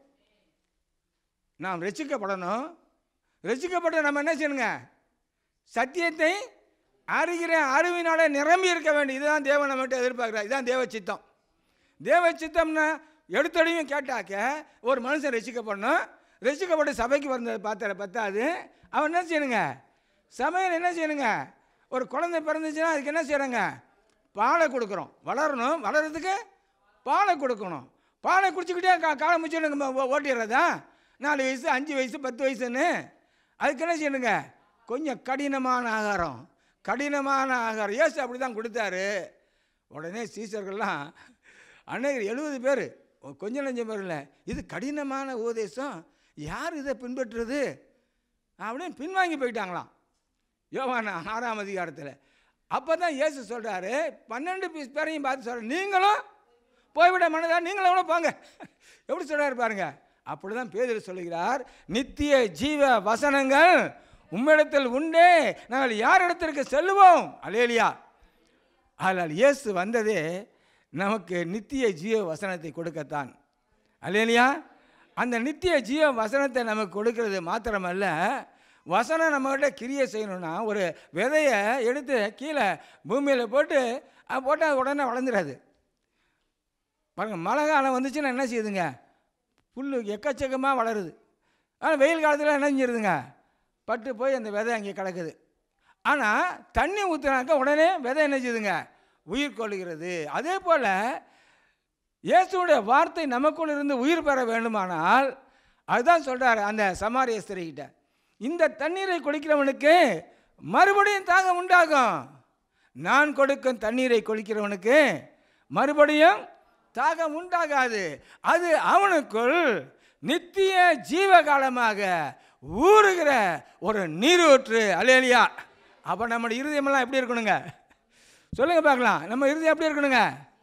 நாம் ரசிக்கப்படணும் ரசிக்கப்பட்ட நம்ம என்ன செய்யணுங்க சத்தியத்தை அறிகிற அறிவினால நிரம்பி இருக்க வேண்டும் இதுதான் தேவன் நம்மகிட்ட எதிர்பார்க்குறார் இதுதான் தேவ சித்தம் தேவ சித்தம்னா எடுத்தடையும் கேட்டாக்க ஒரு மனுஷன் ரசிக்கப்படணும் ரசிக்கப்பட்டு சபைக்கு வந்த பார்த்தார பத்தாது அவன் என்ன செய்யணுங்க சபையில் என்ன செய்யணுங்க ஒரு குழந்தை பிறந்துச்சுன்னா அதுக்கு என்ன செய்யணுங்க பாலை கொடுக்குறோம் வளரணும் வளர்கிறதுக்கு பாலை கொடுக்கணும் பாலை குடிச்சுக்கிட்டே கா காலை முடிச்சு ஓட்டிடுறதா நாலு வயசு அஞ்சு வயசு பத்து வயசுன்னு அதுக்கு என்ன செய்யணுங்க கொஞ்சம் கடினமான ஆகாரம் கடினமான ஆகாரம் ஏசு அப்படி தான் கொடுத்தாரு உடனே சீசர்கள்லாம் அன்னைக்கு எழுபது பேர் கொஞ்சம் நஞ்சம் பேர் இல்லை இது கடினமான உபதேசம் யார் இதை பின்பற்றுறது அப்படின்னு பின்வாங்கி போயிட்டாங்களாம் யோவான ஆறாம் அதிகாரத்தில் அப்போ தான் இயேசு சொல்கிறாரு பன்னெண்டு பீஸ் பேரையும் பார்த்து சொல்கிறார் நீங்களும் போய்விட மனதா நீங்களும் கூட போங்க எப்படி சொல்கிறாரு பாருங்க அப்படி தான் பேதர் சொல்லுகிறார் நித்திய ஜீவ வசனங்கள் உம்மிடத்தில் உண்டே நாங்கள் யாரிடத்திற்கு செல்லுவோம் அலேலியா ஆனால் இயேசு வந்ததே நமக்கு நித்திய ஜீவ வசனத்தை கொடுக்கத்தான் அல்லையா அந்த நித்திய ஜீவ வசனத்தை நமக்கு கொடுக்கிறது மாத்திரமல்ல வசனம் நம்மகிட்ட கிரியை செய்யணும்னா ஒரு விதையை எடுத்து கீழே பூமியில் போட்டு அது போட்டால் அது உடனே வளர்ந்துடாது பாருங்கள் மழை காலம் வந்துச்சுன்னா என்ன செய்யுதுங்க புல் எக்கச்சக்கமாக வளருது ஆனால் வெயில் காலத்தில் என்ன செஞ்சிருதுங்க பட்டு போய் அந்த விதை அங்கே கிடக்குது ஆனால் தண்ணி ஊற்றுனாக்க உடனே விதை என்ன செய்யுதுங்க உயிர் கொள்கிறது அதே போல் இயேசுடைய வார்த்தை நமக்குள் இருந்து உயிர் பெற வேண்டுமானால் அதுதான் சொல்கிறார் அந்த சமாரிய ஸ்திரிகிட்ட இந்த தண்ணீரை குடிக்கிறவனுக்கு மறுபடியும் தாகம் உண்டாகும் நான் கொடுக்கும் தண்ணீரை குடிக்கிறவனுக்கு மறுபடியும் தாகம் உண்டாகாது அது அவனுக்குள் நித்திய ஜீவகாலமாக ஊறுகிற ஒரு நீரூற்று அலேலியா அப்போ நம்முடைய இருதயமெல்லாம் எப்படி இருக்கணுங்க சொல்லுங்க பார்க்கலாம் நம்ம இருதயம் எப்படி இருக்கணுங்க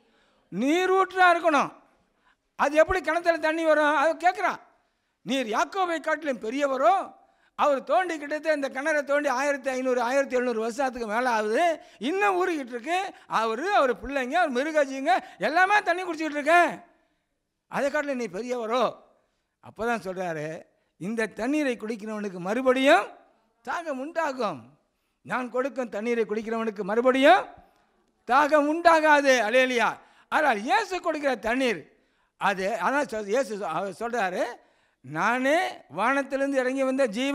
நீரூற்றாக இருக்கணும் அது எப்படி கிணத்துல தண்ணி வரும் அது கேட்குறான் நீர் யாக்கோவை காட்டிலும் பெரியவரோ அவர் தோண்டி கிட்டத்தட்ட இந்த கிணறை தோண்டி ஆயிரத்தி ஐநூறு ஆயிரத்தி எழுநூறு வருஷத்துக்கு மேலே ஆகுது இன்னும் ஊறிக்கிட்டு இருக்கு அவர் அவர் பிள்ளைங்க அவர் மிருகாஜிங்க எல்லாமே தண்ணி குடிச்சிக்கிட்டு இருக்கேன் அதை காட்டிலும் நீ பெரியவரோ அப்போ தான் சொல்கிறாரு இந்த தண்ணீரை குடிக்கிறவனுக்கு மறுபடியும் தாகம் உண்டாகும் நான் கொடுக்கும் தண்ணீரை குடிக்கிறவனுக்கு மறுபடியும் தாகம் உண்டாகாது அலேலியா ஆனால் இயேசு கொடுக்கிற தண்ணீர் அது அதான் சொல் இயேசு சொ- அவர் சொல்கிறாரு நானே வானத்திலிருந்து இறங்கி வந்த ஜீவ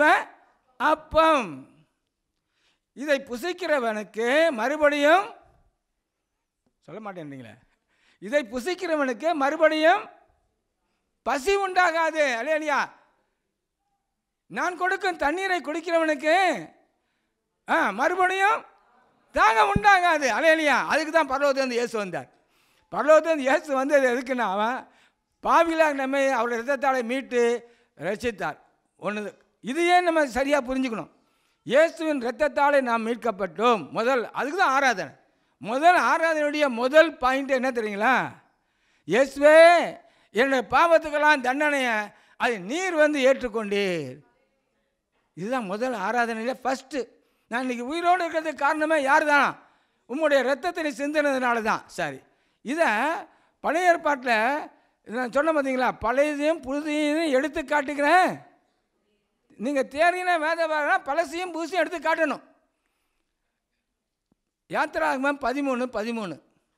அப்பம் இதை புசிக்கிறவனுக்கு மறுபடியும் சொல்ல மாட்டேன்றீங்களே இதை புசிக்கிறவனுக்கு மறுபடியும் பசி உண்டாகாது அலேலியா நான் கொடுக்கும் தண்ணீரை குடிக்கிறவனுக்கு ஆ மறுபடியும் தாங்க உண்டாகாது அலையலியா அதுக்கு தான் பரலோகத்துலேருந்து இயேசு வந்தார் பரலோகத்துலேருந்து இயேசு வந்தது எதுக்குன்னா அவன் பாவிலாக நம்மை அவருடைய ரத்தத்தாலே மீட்டு ரசித்தார் ஒன்று இதையே நம்ம சரியாக புரிஞ்சுக்கணும் இயேசுவின் இரத்தத்தாலே நாம் மீட்கப்பட்டோம் முதல் அதுக்கு தான் ஆராதனை முதல் ஆராதனையுடைய முதல் பாயிண்ட் என்ன தெரியுங்களா இயேசுவே என்னுடைய பாவத்துக்கெல்லாம் தண்டனையை அதை நீர் வந்து ஏற்றுக்கொண்டீர் இதுதான் முதல் ஆராதனையில் ஃபஸ்ட்டு நான் இன்னைக்கு உயிரோடு இருக்கிறதுக்கு காரணமே யார் தானா உம்முடைய ரத்தத்தை சிந்தினதுனால தான் சரி இதை பழைய ஏற்பாட்டில் நான் சொன்ன பார்த்தீங்களா பழையதையும் புதுதையும் எடுத்து காட்டுக்கிறேன் நீங்கள் தேறின வேத பாருன்னா பழசையும் புதுசையும் எடுத்து காட்டணும் யாத்திராகமம் பதிமூணு பதிமூணு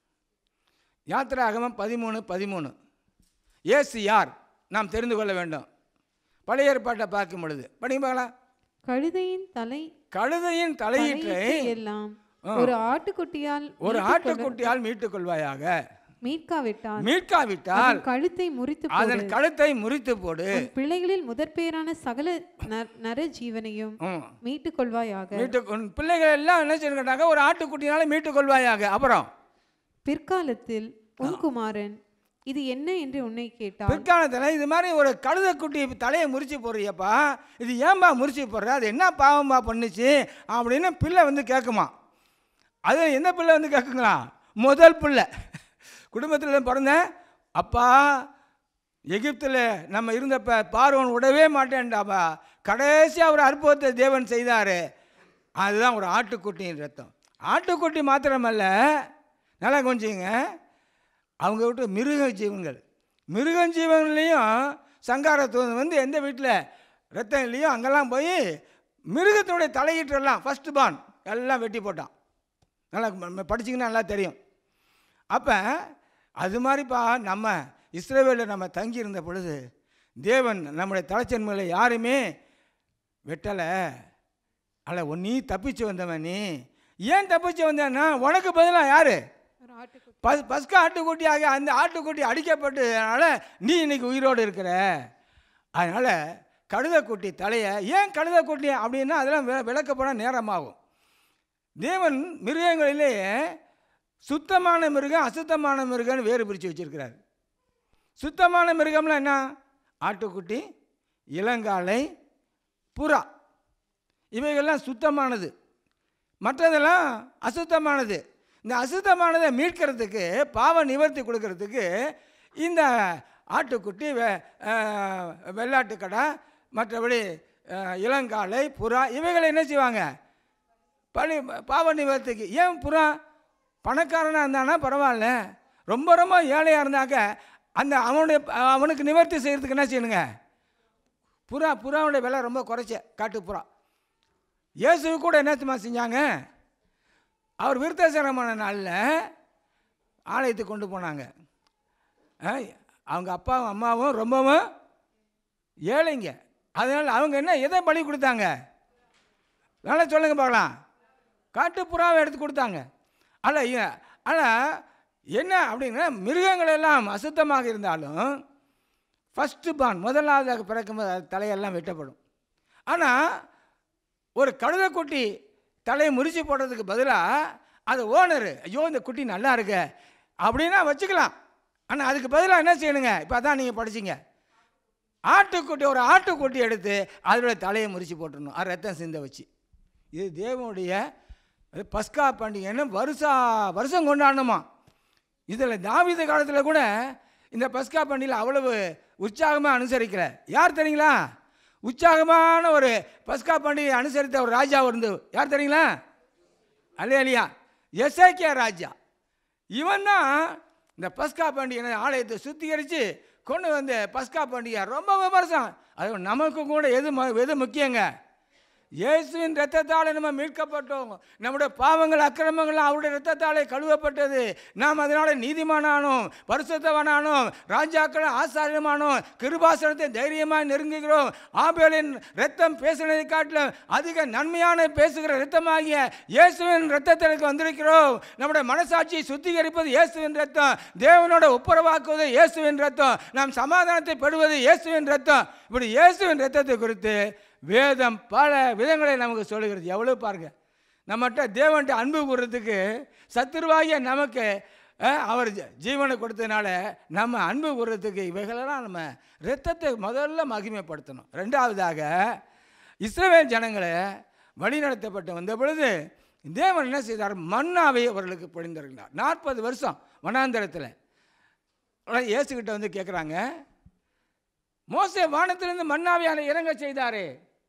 யாத்திராகமம் பதிமூணு பதிமூணு ஏசு யார் நாம் தெரிந்து கொள்ள வேண்டும் பழைய ஏற்பாட்டை பார்க்கும் பொழுது படிங்க பார்க்கலாம் கழுதையின் தலை கழுதையின் தலையீற்றை தலையீற்றை எல்லாம் ஒரு ஆட்டுக்குட்டியால் ஒரு ஆட்டுக்குட்டியால் மீட்டுக் கொள்வாயாக மீட்காவிட்டால் மீட்காவிட்டால் அதன் கழுத்தை முறித்து போடு. அதன் கழுத்தை முறித்து போடு உன் பிள்ளைகளில் முதற்பேரான சகல ந- நர ஜீவனையும் ம். மீட்டுக் கொள்வாயாக மீட்டு உன் பிள்ளைகள் எல்லாம் என்ன செய்யணுட்டாங்க ஒரு ஆட்டுக்குட்டினால மீட்டுக் கொள்வாயாக அப்புறம் பிற்காலத்தில் உன் குமாரன் இது என்ன என்று உன்னை கேட்டால் பிற்காலத்தில் இது மாதிரி ஒரு கழுதைக்குட்டி தலையை முறிச்சு போடுறியப்பா இது ஏன்பா முறிச்சு போடுற அது என்ன பாவம்பா பண்ணுச்சு அப்படின்னு பிள்ளை வந்து கேட்குமா அது எந்த பிள்ளை வந்து கேட்குங்களா முதல் பிள்ளை குடும்பத்தில் பிறந்தேன் அப்பா எகிப்தில் நம்ம இருந்தப்ப பார்வன் விடவே மாட்டேன்டாப்பா கடைசியாக ஒரு அற்புதத்தை தேவன் செய்தார் அதுதான் ஒரு ஆட்டுக்குட்டியின் ரத்தம் ஆட்டுக்குட்டி மாத்திரமல்ல நல்லா கொஞ்சிங்க அவங்க விட்டு மிருக ஜீவன்கள் மிருக ஜீவன்லேயும் சங்காரத்துவம் வந்து எந்த வீட்டில் ரத்தம் இல்லையோ அங்கெல்லாம் போய் மிருகத்தினுடைய தலையீட்டெல்லாம் ஃபஸ்ட்டு பான் எல்லாம் வெட்டி போட்டான் நல்லா ம- படிச்சீங்கன்னா நல்லா தெரியும் அப்போ அது மாதிரிப்பா நம்ம இஸ்ரேவேலில் நம்ம தங்கி இருந்த பொழுது தேவன் நம்முடைய தலைச்சன்மைகளை யாருமே வெட்டலை அல்ல உன் நீ தப்பிச்சு வந்தவன் நீ ஏன் தப்பிச்சு வந்தேன்னா உனக்கு பதிலாக யார் ஒரு ஆட்டுக்குட்டி பஸ் பஸ்கா ஆட்டுக்குட்டியாக அந்த ஆட்டுக்குட்டி அடிக்கப்பட்டதுனால நீ இன்னைக்கு உயிரோடு இருக்கிற அதனால் கழுதைக்குட்டி தலையை ஏன் கழுதைக்குட்டி அப்படின்னா அதெல்லாம் வி விளக்கப்பட நேரமாகும் தேவன் மிருகங்களிலேயே சுத்தமான மிருகம் அசுத்தமான மிருகம்னு வேறு பிரித்து வச்சிருக்கிறார் சுத்தமான மிருகம்லாம் என்ன ஆட்டுக்குட்டி இளங்காளை புறா இவைகள்லாம் சுத்தமானது மற்றதெல்லாம் அசுத்தமானது இந்த அசுத்தமானதை மீட்கிறதுக்கு பாவ நிவர்த்தி கொடுக்கறதுக்கு இந்த ஆட்டுக்குட்டி வெ அஹ், வெள்ளாட்டுக்கடா மற்றபடி அஹ், இளங்காளை புறா இவைகளை என்ன செய்வாங்க பழி பாவ நிவர்த்திக்கு ஏன் புறா பணக்காரனாக இருந்தானா பரவாயில்ல ரொம்ப ரொம்ப ஏழையாக இருந்தாக்க அந்த அவனுடைய அவனுக்கு நிவர்த்தி செய்கிறதுக்கு என்ன செய்யணுங்க புறா புறாவுடைய விலை ரொம்ப குறைச்ச காட்டு புறா இயேசு கூட என்னத்துமா செஞ்சாங்க அவர் விருத்தாசனமான நாளில் ஆலயத்துக்கு கொண்டு போனாங்க ஆ, அவங்க அப்பாவும் அம்மாவும் ரொம்பவும் ஏழைங்க அதனால் அவங்க என்ன எதை பலி கொடுத்தாங்க நல்லா சொல்லுங்க பார்க்கலாம் காட்டுப்புறாவை எடுத்து கொடுத்தாங்க ஆனால் ஆனால் என்ன அப்படின்னா மிருகங்கள் எல்லாம் அசுத்தமாக இருந்தாலும் ஃபஸ்ட்டு பான் முதலாவதாக பிறக்கும்போது அது தலையெல்லாம் வெட்டப்படும் ஆனால் ஒரு கழுதைக்குட்டி தலையை முறிச்சு போடுறதுக்கு பதிலாக அது ஓனர் ஐயோ இந்த குட்டி நல்லா இருக்கு அப்படின்னா வச்சுக்கலாம் ஆனால் அதுக்கு பதிலாக என்ன செய்யணுங்க இப்போ அதான் நீங்கள் படிச்சீங்க ஆட்டுக்குட்டி ஒரு ஆட்டுக்குட்டி எடுத்து அதோட தலையை முறிச்சு போட்டுடணும் அது ரத்தம் சிந்த வச்சு இது தேவனுடைய அது பஸ்கா பண்டிகைன்னு வருஷா வருஷம் கொண்டாடணுமா இதில் தாவீது காலத்தில் கூட இந்த பஸ்கா பண்டிகையில் அவ்வளவு உற்சாகமாக அனுசரிக்கல யார் தெரியுங்களா உற்சாகமான ஒரு பஸ்கா பண்டிகை அனுசரித்த ஒரு ராஜா இருந்து யார் தெரியுங்களா அல்லையா இல்லையா எசேக்கியா ராஜா இவன் தான் இந்த பஸ்கா பண்டிகை ஆலயத்தை சுத்திகரித்து கொண்டு வந்து பஸ்கா பண்டிகை ரொம்ப விமர்சனம் அது நமக்கு கூட எது ம- எது முக்கியங்க இயேசுவின் ரத்தத்தாலே நம்ம மீட்கப்பட்டோம் நம்முடைய பாவங்கள் அக்கிரமங்கள் அவருடைய ரத்தத்தாலே கழுவப்பட்டது நாம் அதனால நீதிமானானோம் பரிசுத்தவனானோம் ராஜாக்கள் ஆசாரியமானோம் கிருபாசனத்தை தைரியமாக நெருங்குகிறோம் ஆபேலின் ரத்தம் பேசுனதை காட்டிலும் அதிக நன்மையான பேசுகிற ரத்தமாகிய இயேசுவின் ரத்தத்திற்கு வந்திருக்கிறோம் நம்முடைய மனசாட்சியை சுத்திகரிப்பது இயேசுவின் ரத்தம் தேவனோட ஒப்புரவாக்குவது இயேசுவின் ரத்தம் நாம் சமாதானத்தை பெறுவது இயேசுவின் ரத்தம் இப்படி இயேசுவின் ரத்தத்தை குறித்து வேதம் பல விதங்களை நமக்கு சொல்லுகிறது எவ்வளோ பாருங்க நம்மகிட்ட தேவன்ட்ட அன்பு கூறுறதுக்கு சத்துருவாகிய நமக்கு அஹ், அவர் ஜீ- ஜீவனை கொடுத்ததுனால நம்ம அன்பு கூறுறதுக்கு இவைகளெல்லாம் நம்ம இரத்தத்தை முதல்ல மகிமைப்படுத்தணும் ரெண்டாவதாக இஸ்ரவேல் ஜனங்களை வழிநடத்தப்பட்டு வந்த பொழுது தேவன் என்ன செய்தார் மன்னாவை அவர்களுக்கு பொழிந்திருந்தார் நாற்பது வருஷம் வனாந்தரத்தில் உடனே இயேசுகிட்ட வந்து கேட்குறாங்க மோசே வானத்திலிருந்து மன்னாவியான இறங்க செய்தாரே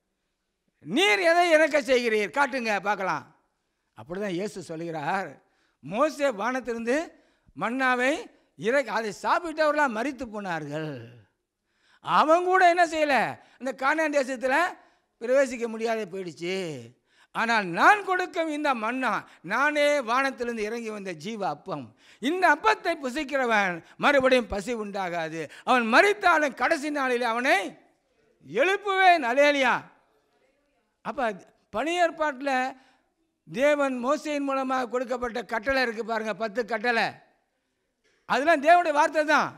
நீர் எதை இறக்க செய்கிறீர் காட்டுங்க பார்க்கலாம் அப்படிதான் இயேசு சொல்கிறார் மோசே வானத்திலிருந்து மன்னாவை இறக்க அதை சாப்பிட்டவர்களாம் மரித்து போனார்கள் அவன் கூட என்ன செய்யலை இந்த கானான் தேசத்தில் பிரவேசிக்க முடியாத போயிடுச்சு ஆனால் நான் கொடுக்கும் இந்த மன்னா நானே வானத்திலிருந்து இறங்கி வந்த ஜீவ அப்பம் இந்த அப்பத்தை புசிக்கிறவன் மறுபடியும் பசி உண்டாகாது அவன் மறித்தாலும் கடைசி நாளில் அவனை எழுப்புவேன் அலேலியா அப்போ பணி ஏற்பாட்டில் தேவன் மோசையின் மூலமாக கொடுக்கப்பட்ட கட்டளை இருக்குது பாருங்க பத்து கட்டளை அதெல்லாம் தேவனுடைய வார்த்தை தான்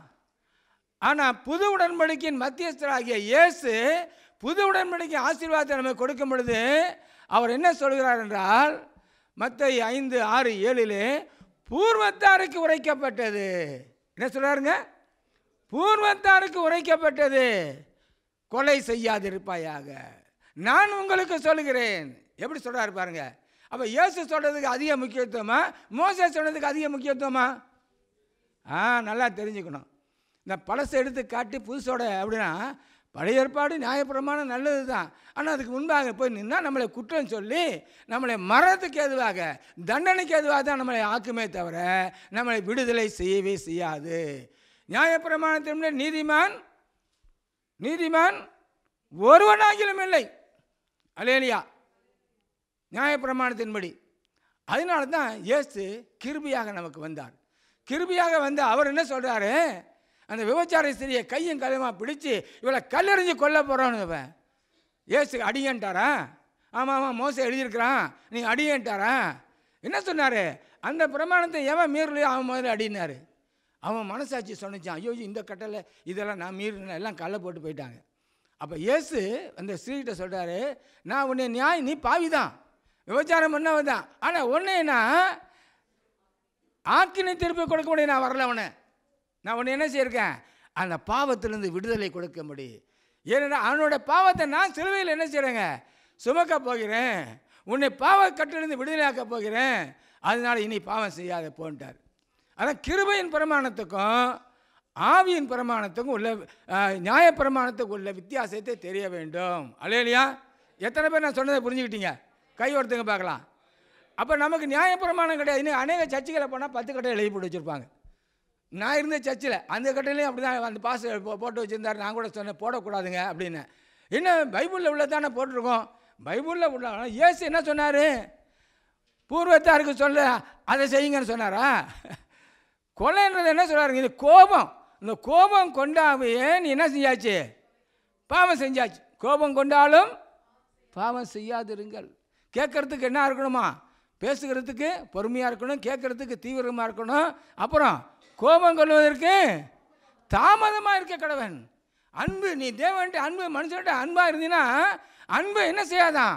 ஆனால் புது உடன்படிக்கையின் மத்தியஸ்தராகிய இயேசு புது உடன்படிக்கை ஆசீர்வாதத்தை நமக்கு கொடுக்கும் பொழுது அவர் என்ன சொல்கிறார் என்றால் மத்திய ஐந்து ஆறு ஏழிலே பூர்வத்தாருக்கு உரைக்கப்பட்டது என்ன சொல்றாருங்க பூர்வத்தாருக்கு உரைக்கப்பட்டது கொலை செய்யாதிருப்பாயாக நான் உங்களுக்கு சொல்லுகிறேன் எப்படி சொல்றாரு பாருங்க அப்போ இயேசு சொல்றதுக்கு அதிக முக்கியத்துவமா மோசே சொன்னதுக்கு அதிக முக்கியத்துவமா ஆ நல்லா தெரிஞ்சுக்கணும் இந்த பழசை எடுத்து காட்டி புதுசோட அப்படின்னா பழைய ஏற்பாடு நியாயப்பிரமாணம் நல்லது தான் ஆனால் அதுக்கு முன்பாக போய் நின்னா நம்மளை குற்றம் சொல்லி நம்மளை மரணத்துக்கு எதுவாக தண்டனைக்கு எதுவாக தான் நம்மளை ஆக்குமே தவிர நம்மளை விடுதலை செய்யவே செய்யாது நியாயப்பிரமாணத்தின் நீதிமான் நீதிமான் ஒருவனாகிலும் இல்லை அலேலியா நியாயப்பிரமாணத்தின்படி அதனால தான் இயேசு கிருபியாக நமக்கு வந்தார் கிருபியாக வந்து அவர் என்ன சொல்கிறாரு அந்த விபச்சார ஸ்திரியை கையும் கையுமா பிடிச்சு இவளை கல்லெறிஞ்சு கொல்ல போகிறோன்னு இவன் இயேசு அடியன்ட்டாரா ஆமாம் ஆமாம் மோசம் எழுதியிருக்கிறான் நீங்கள் அடியன்ட்டாரா என்ன சொன்னார் அந்த பிரமாணத்தை எவன் மீறலையோ அவன் முதல்ல அடினாரு அவன் மனசாட்சி சொன்னிச்சான் ஐயோ இந்த கட்டளை இதெல்லாம் நான் மீறினேன் எல்லாம் கல்லை போட்டு போயிட்டாங்க அப்போ இயேசு அந்த ஸ்திரீகிட்ட சொல்கிறாரு நான் உன்னை நியாயம் நீ பாவி தான் விபச்சாரம் பண்ணவன் தான் ஆனால் உன்னை நான் ஆக்கினை திருப்பி கொடுக்க முடியும் நான் வரல அவனை நான் உன்னை என்ன செய்யிருக்கேன் அந்த பாவத்திலிருந்து விடுதலை கொடுக்க முடியும் ஏன்னா அவனோட பாவத்தை நான் சிலுவையில் என்ன செய்கிறேங்க சுமக்க போகிறேன் உன்னை பாவ கட்டிலிருந்து விடுதலையாக்க போகிறேன் அதனால இனி பாவம் செய்யாத போன்ட்டார் அதான் கிருபையின் பிரமாணத்துக்கும் ஆவியின் பிரமாணத்துக்கும் உள்ள அஹ், நியாய பிரமாணத்துக்கும் உள்ள வித்தியாசத்தை தெரிய வேண்டும் அல்லையா எத்தனை பேர் நான் சொன்னதை புரிஞ்சுக்கிட்டீங்க கை ஒருத்தங்க பார்க்கலாம் அப்போ நமக்கு நியாய பிரமாணம் கிடையாது இன்னும் அநேக சர்ச்சுகளை போனால் பத்து கட்டை எழுதி போட்டு வச்சுருப்பாங்க நான் இருந்த சர்ச்சில் அந்த கட்டையிலையும் அப்படி தான் அந்த பாஸ் போட்டு வச்சுருந்தார் நான் கூட சொன்னேன் போடக்கூடாதுங்க அப்படின்னு என்ன பைபிளில் உள்ள தானே போட்டிருக்கோம் பைபிளில் உள்ள ஆனா இயேசு என்ன சொன்னார் பூர்வத்தாருக்கு சொல்ல அதை செய்யுங்கன்னு சொன்னாரா கொலைன்றது என்ன சொல்கிறாருங்க இது கோபம் இந்த கோபம் கொண்டாவையே நீ என்ன செஞ்சாச்சு பாவம் செஞ்சாச்சு கோபம் கொண்டாலும் பாவம் செய்யாதிருங்கள் கேட்கறதுக்கு என்ன இருக்கணுமா பேசுகிறதுக்கு பொறுமையாக இருக்கணும் கேட்கறதுக்கு தீவிரமாக இருக்கணும் அப்புறம் கோபம் கொள்வதற்கு தாமதமாக இருக்க கடவன் அன்பு நீ தேவன்ட்டு அன்பு மனுஷன்ட்ட அன்பாக இருந்தீன்னா அன்பு என்ன செய்யாதான்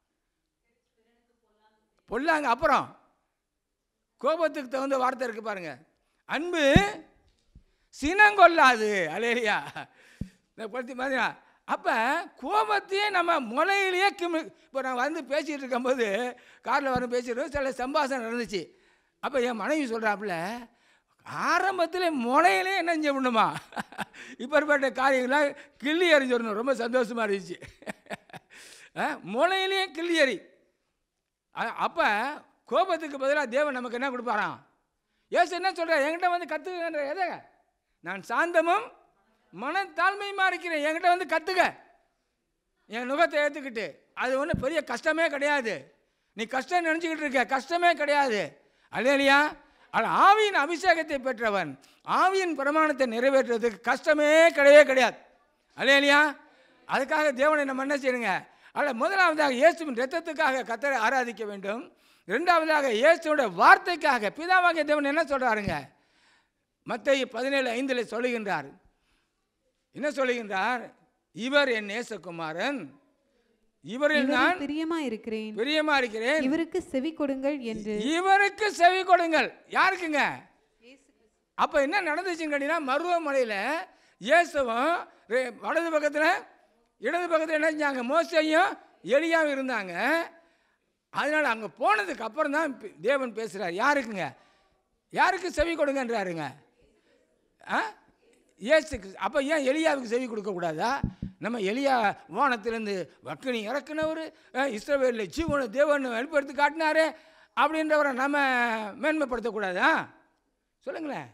பொல்லாங்க அப்புறம் கோபத்துக்கு தகுந்த வார்த்தை இருக்கு பாருங்க அன்பு சினங்கொள்ளாது அலேரியா இந்த படுத்தி மாதிரியா அப்போ கோபத்தையே நம்ம முளையிலேயே கிமி இப்போ நான் வந்து பேசிகிட்டு இருக்கும்போது காரில் வரும் பேசிட்டு சில சம்பாஷணம் நடந்துச்சு அப்போ என் மனைவி சொல்கிறாப்புல ஆரம்பத்தில் முளையிலே என்ன செய்யணுமா இப்பேற்பட்ட காரியங்களாம் கிள்ளி எறிஞ்சிடணும் ரொம்ப சந்தோஷமாக இருந்துச்சு அஹ், முளையிலேயே கிள்ளி எறி அப்போ கோபத்துக்கு பதிலாக தேவன் நமக்கு என்ன கொடுப்பாராம் ஏசு என்ன சொல்கிறார் என்கிட்ட வந்து கற்றுக்கன்ற எதை நான் சாந்தமும் மனத்தாழ்மையுமா இருக்கிறேன் என்கிட்ட வந்து கற்றுக்க என் நுகத்தை ஏற்றுக்கிட்டு அது ஒன்றும் பெரிய கஷ்டமே கிடையாது நீ கஷ்டம் நினச்சிக்கிட்டு இருக்க கஷ்டமே கிடையாது அல்லையா அது ஆவியின் அபிஷேகத்தை பெற்றவன் ஆவியின் பிரமாணத்தை நிறைவேற்றுறதுக்கு கஷ்டமே கிடையவே கிடையாது அல்லையா அதுக்காக தேவனை நம்ம என்ன செய்யணுங்க அல்ல முதலாவதாக இயேசுவின் ரத்தத்துக்காக கத்தரை ஆராதிக்க வேண்டும் ரெண்டாவதாக இயேசுவோட வார்த்தைக்காக பிதாவாகிய தேவன் என்ன சொல்கிறாருங்க மத்திய பதினேழு ஐந்தில் சொல்லுகின்றார் என்ன சொல்லுகின்றார் இவர் என் நேசகுமாரன் இவரில் நான் இவரில் பிரியமா இருக்கிறேன் பிரியமா இருக்கிறேன் இவருக்கு செவி கொடுங்கள் என்று இவருக்கு செவி கொடுங்கள் யாருக்குங்க அப்போ என்ன நடந்துச்சுன்னு கேட்டீங்கன்னா மருவமலையில் இயேசுவும் ரெ- வலது பக்கத்தில் இடது பக்கத்தில் என்ன செஞ்சாங்க மோசையும் எலியாவும் இருந்தாங்க அதனால் அங்கே போனதுக்கு அப்புறம் தான் பி- தேவன் பேசுகிறார் யாருக்குங்க யாருக்கு செவி கொடுங்கன்றாருங்க ஆ இயேசுக்கு அப்போ ஏன் எலியாவுக்கு செவி கொடுக்கக்கூடாதா நம்ம எலியா வானத்திலேருந்து வக்கினி இறக்குனவர் இஸ்ரவேலில் ஜீவன தேவன் வெளிப்படுத்தி காட்டினாரு அப்படின்றவரை நம்ம மேன்மைப்படுத்தக்கூடாதா சொல்லுங்களேன்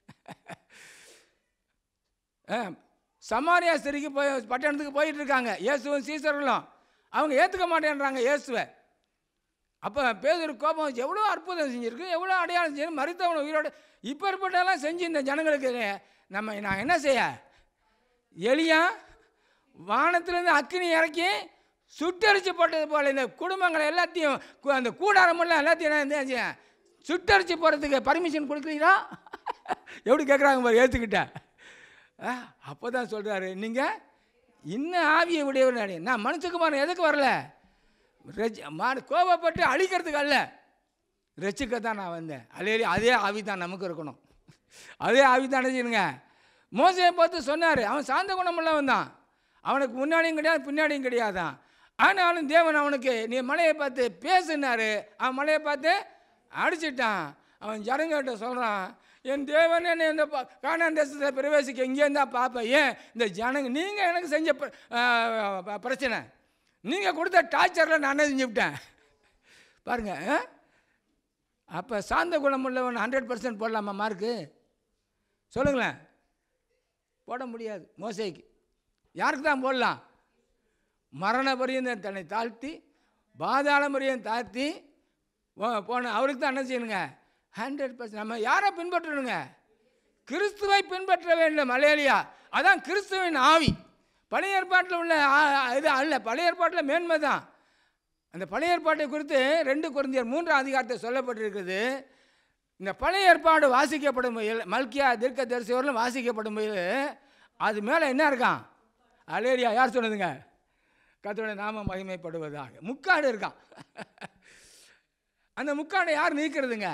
ஆ, சமாரியா ஸ்திரிக்கு போய் பட்டணத்துக்கு போயிட்டு இருக்காங்க இயேசுவும் சீசர்களும் அவங்க ஏற்றுக்க மாட்டேன்றாங்க இயேசுவை அப்போ பேதர் கோபம் வந்துச்சு. எவ்வளோ அற்புதம் செஞ்சிருக்கு எவ்வளோ அடையாளம் செஞ்சு மருத்துவன் உயிரோடு இப்பேற்பட்டெல்லாம் செஞ்சு இந்த ஜனங்களுக்கு நம்ம நான் என்ன செய்ய எலியா வானத்திலேருந்து அக்கினி இறக்கி சுட்டரிச்சு போட்டது போல் இந்த குடும்பங்களை எல்லாத்தையும் கு- அந்த கூடாரமெல்லாம் எல்லாத்தையும் நான் என்ன செய்ய? சுட்டரிச்சு போகிறதுக்கு பர்மிஷன் கொடுக்குறீங்களா எப்படி கேட்குறாங்க பாரு ஏற்றுக்கிட்டேன் அப்போ தான் சொல்கிறாரு நீங்கள் இன்னும் ஆவியை விடையவர் நான் மனுஷகுமாரன் எதுக்கு வரல ரஜ் மா- கோபப்பட்டு அழிக்கிறதுக்கு அல்ல ரசிக்க தான் நான் வந்தேன் அதே அதே ஆவி தான் நமக்கு இருக்கணும் அதே ஆவி தான் நினச்சிடுங்க மோசையை பார்த்து சொன்னார் அவன் சாந்த குணமெல்லாம் தான் அவனுக்கு முன்னாடியும் கிடையாது பின்னாடியும் கிடையாதான் ஆனாலும் தேவன் அவனுக்கு நீ மலையை பார்த்து பேசுனாரு அவன் மலையை பார்த்து அடிச்சிட்டான் அவன் ஜனங்கிட்ட சொல்கிறான் என் தேவன் என்னை இந்த ப- கானான் தேசத்தை பிரவேசிக்க இங்கேருந்தா பார்ப்பேன் ஏன் இந்த ஜனங்க நீங்கள் எனக்கு செஞ்ச ப- ஆ, ப- பிரச்சனை நீங்கள் கொடுத்த டார்ச்சரில் நானே செஞ்சுவிட்டேன் பாருங்க அப்போ சாந்த குணம் உள்ளவன் ஹண்ட்ரட் பர்சன்ட் போடலாமா மார்க்கு சொல்லுங்களேன் போட முடியாது மோசைக்கு யாருக்கு தான் போடலாம் மரண பரியந்தம் தன்னை தாழ்த்தி பாதாள பரியம் தாழ்த்தி போ- போன அவருக்கு தான் என்ன செய்யணுங்க ஹண்ட்ரட் பர்சன்ட் நம்ம யாரை பின்பற்றணுங்க கிறிஸ்துவை பின்பற்ற வேண்டும் மலையாளியா அதான் கிறிஸ்துவின் ஆவி பழைய ஏற்பாட்டில் உள்ள ஆ- ஆ- இது அல்ல பழைய ஏற்பாட்டில் மேன்மை தான் அந்த பழைய ஏற்பாட்டை குறித்து ரெண்டு குருந்தியர் மூன்றாம் அதிகாரத்தில் சொல்லப்பட்டிருக்குது இந்த பழைய ஏற்பாடு வாசிக்கப்படும் போது மல்கியா தீர்க்க தரிசிவர்களும் வாசிக்கப்படும் போது அது மேலே என்ன இருக்கான் அலேரியா யார் சொன்னதுங்க கத்தோட நாம மகிமைப்படுவதாக முக்காடு இருக்கான் அந்த முக்காடை யார் நீக்கிறதுங்க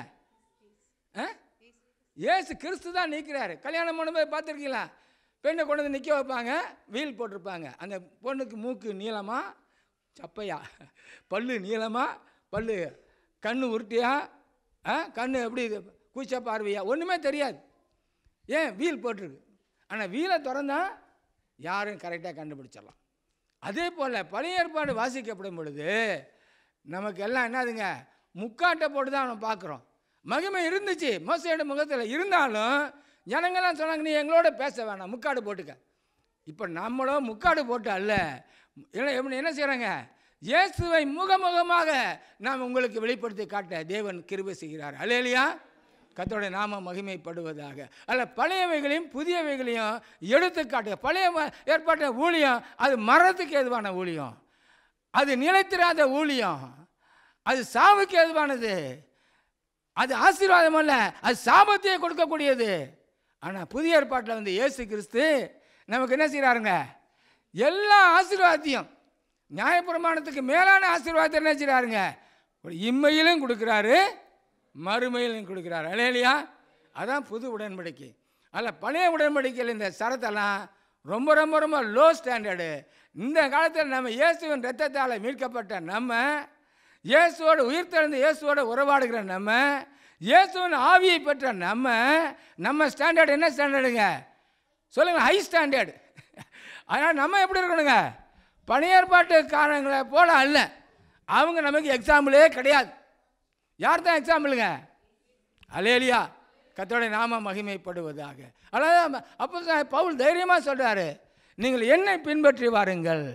ஆ? இயேசு கிறிஸ்து தான் நீக்கிறாரு கல்யாணம் பண்ணும்போது பார்த்துருக்கீங்களா பெண்ணை கொண்டு வந்து நிற்க வைப்பாங்க வீல் போட்டிருப்பாங்க அந்த பொண்ணுக்கு மூக்கு நீளமா சப்பையா பல்லு நீளமா பல்லு கண்ணு உருட்டியா ஆ கண்ணு எப்படி இது கூச்ச பார்வையா ஒன்றுமே தெரியாது ஏன் வீல் போட்டிருக்கு ஆனால் வீலை திறந்தா யாரும் கரெக்டாக கண்டுபிடிச்சிடலாம் அதே போல் பழைய ஏற்பாடு வாசிக்கப்படும் பொழுது நமக்கு எல்லாம் என்னதுங்க முக்காட்டை போட்டு தான் நம்ம பார்க்குறோம் மகிமை இருந்துச்சு மோசையோட முகத்தில் இருந்தாலும் ஜனங்கள்லாம் சொன்னாங்க நீ எங்களோட பேச வேணாம் முக்காடு போட்டுக்க இப்போ நம்மளும் முக்காடு போட்டு அல்ல என்ன எப்படி என்ன செய்கிறாங்க இயேசுவை முகமுகமாக நாம் உங்களுக்கு வெளிப்படுத்தி காட்ட தேவன் கிருபை செய்கிறார் அல்லையா கத்தோட நாம மகிமைப்படுவதாக அல்ல பழையவைகளையும் புதியவைகளையும் எடுத்து காட்டுக பழைய ம- ஏற்பாட்டு ஊழியம் அது மரத்துக்கு ஏதுவான ஊழியம் அது நிலைத்திராத ஊழியம் அது சாவுக்கு ஏதுவானது அது ஆசீர்வாதம் அல்ல அது சாபத்தையே கொடுக்கக்கூடியது ஆனால் புதிய ஏற்பாட்டில் வந்து இயேசு கிறிஸ்து நமக்கு என்ன செய்கிறாருங்க எல்லா ஆசீர்வாதத்தையும் நியாயப்பிரமாணத்துக்கு மேலான ஆசீர்வாதத்தை என்ன செய்கிறாருங்க ஒரு இம்மையிலும் கொடுக்குறாரு மறுமையிலும் கொடுக்குறாரு இல்லையா அதான் புது உடன்படிக்கை அதில் பழைய உடன்படிக்கையில் இந்த சரத்தெல்லாம் ரொம்ப ரொம்ப ரொம்ப லோ ஸ்டாண்டர்டு இந்த காலத்தில் நம்ம இயேசுவின் ரத்தத்தால் மீட்கப்பட்ட நம்ம இயேசுவோட உயிர்த்தெழுந்த இயேசுவோட உறவாடுகிற நம்ம இயேசுவின் ஆவியை பெற்ற நம்ம நம்ம ஸ்டாண்டர்ட் என்ன ஸ்டாண்டர்டுங்க சொல்லுங்க ஹை ஸ்டாண்டர்டு அதனால் நம்ம எப்படி இருக்கணுங்க பணியேற்பாட்டுக்காரங்களை போல அல்ல அவங்க நமக்கு எக்ஸாம்பிளே கிடையாது யார் தான் எக்ஸாம்பிளுங்க அலேலியா கத்தோட நாம மகிமைப்படுவதாக அதாவது அப்போ பவுல் தைரியமாக சொல்கிறாரு நீங்கள் என்னை பின்பற்றி வாருங்கள்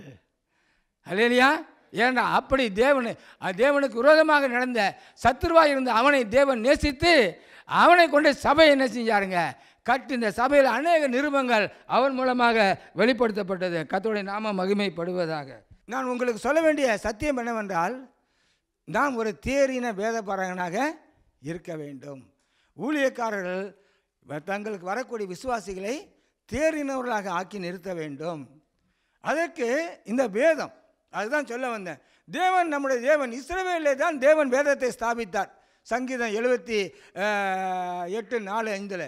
அலேலியா ஏன்னா அப்படி தேவனு அஹ் தேவனுக்கு விரோதமாக நடந்த சத்துருவாக இருந்த அவனை தேவன் நேசித்து அவனை கொண்டு சபை என்ன செஞ்சாருங்க கட்டி இந்த சபையில் அநேக நிருபங்கள் அவன் மூலமாக வெளிப்படுத்தப்பட்டது கத்தோடைய நாம மகிமைப்படுவதாக நான் உங்களுக்கு சொல்ல வேண்டிய சத்தியம் என்னவென்றால் நாம் ஒரு தேறின வேதபாரகனாக இருக்க வேண்டும் ஊழியக்காரர்கள் வ- தங்களுக்கு வரக்கூடிய விசுவாசிகளை தேறினவர்களாக ஆக்கி நிறுத்த வேண்டும் அதற்கு இந்த வேதம் அதுதான் சொல்ல வந்தேன் தேவன் நம்முடைய தேவன் இஸ்ரவேலே தான் தேவன் வேதத்தை ஸ்தாபித்தார் சங்கீதம் எழுபத்தி எட்டு நாலு ஐந்தில்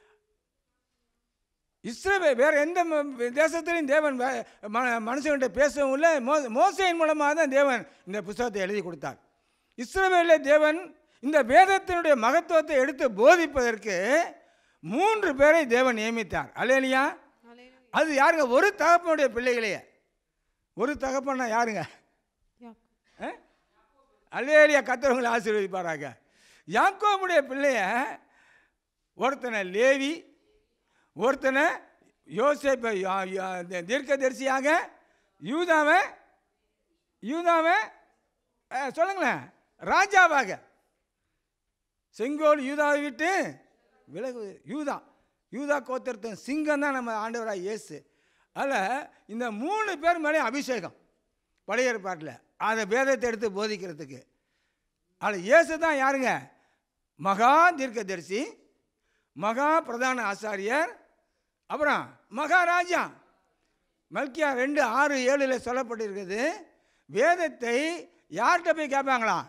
இஸ்ரவே வேற எந்த ம- தேசத்திலையும் தேவன் வே- ம- மனுஷன்கிட்ட பேசவும் இல்லை மோ மோசையின் மூலமாக தான் தேவன் இந்த புஸ்தகத்தை எழுதி கொடுத்தார் இஸ்ரவேலே தேவன் இந்த வேதத்தினுடைய மகத்துவத்தை எடுத்து போதிப்பதற்கு மூன்று பேரை தேவன் நியமித்தார் அல்லையா அது யாருங்க ஒரு தகப்பனுடைய பிள்ளைகளையே ஒரு தகப்பன்னா யாருங்க அல்லேலியா கத்தவங்களை ஆசீர்வதிப்பாராங்க யாக்கோபுடைய பிள்ளைய ஒருத்தனை லேவி ஒருத்தனை யோசேப்பை யா- யா- த- தீர்க்கதரிசியாக யூதாவை யூதாவை அஹ், சொல்லுங்களேன் ராஜாவாக செங்கோல் யூதாவை விட்டு விலகு யூதா யூதா கோத்திரத்தின் சிங்கம் தான் நம்ம ஆண்டவராக இயேசு அதில் இந்த மூணு பேர் மேலே அபிஷேகம் பழைய ஏற்பாட்டில் அதை வேதத்தை எடுத்து போதிக்கிறதுக்கு அதில் இயேசு தான் யாருங்க மகா தீர்க்கதரிசி மகா பிரதான ஆசாரியர் அப்புறம் மகாராஜா மல்கியா ரெண்டு ஆறு ஏழில் சொல்லப்பட்டிருக்குது வேதத்தை யார்கிட்ட போய் கேட்பாங்களா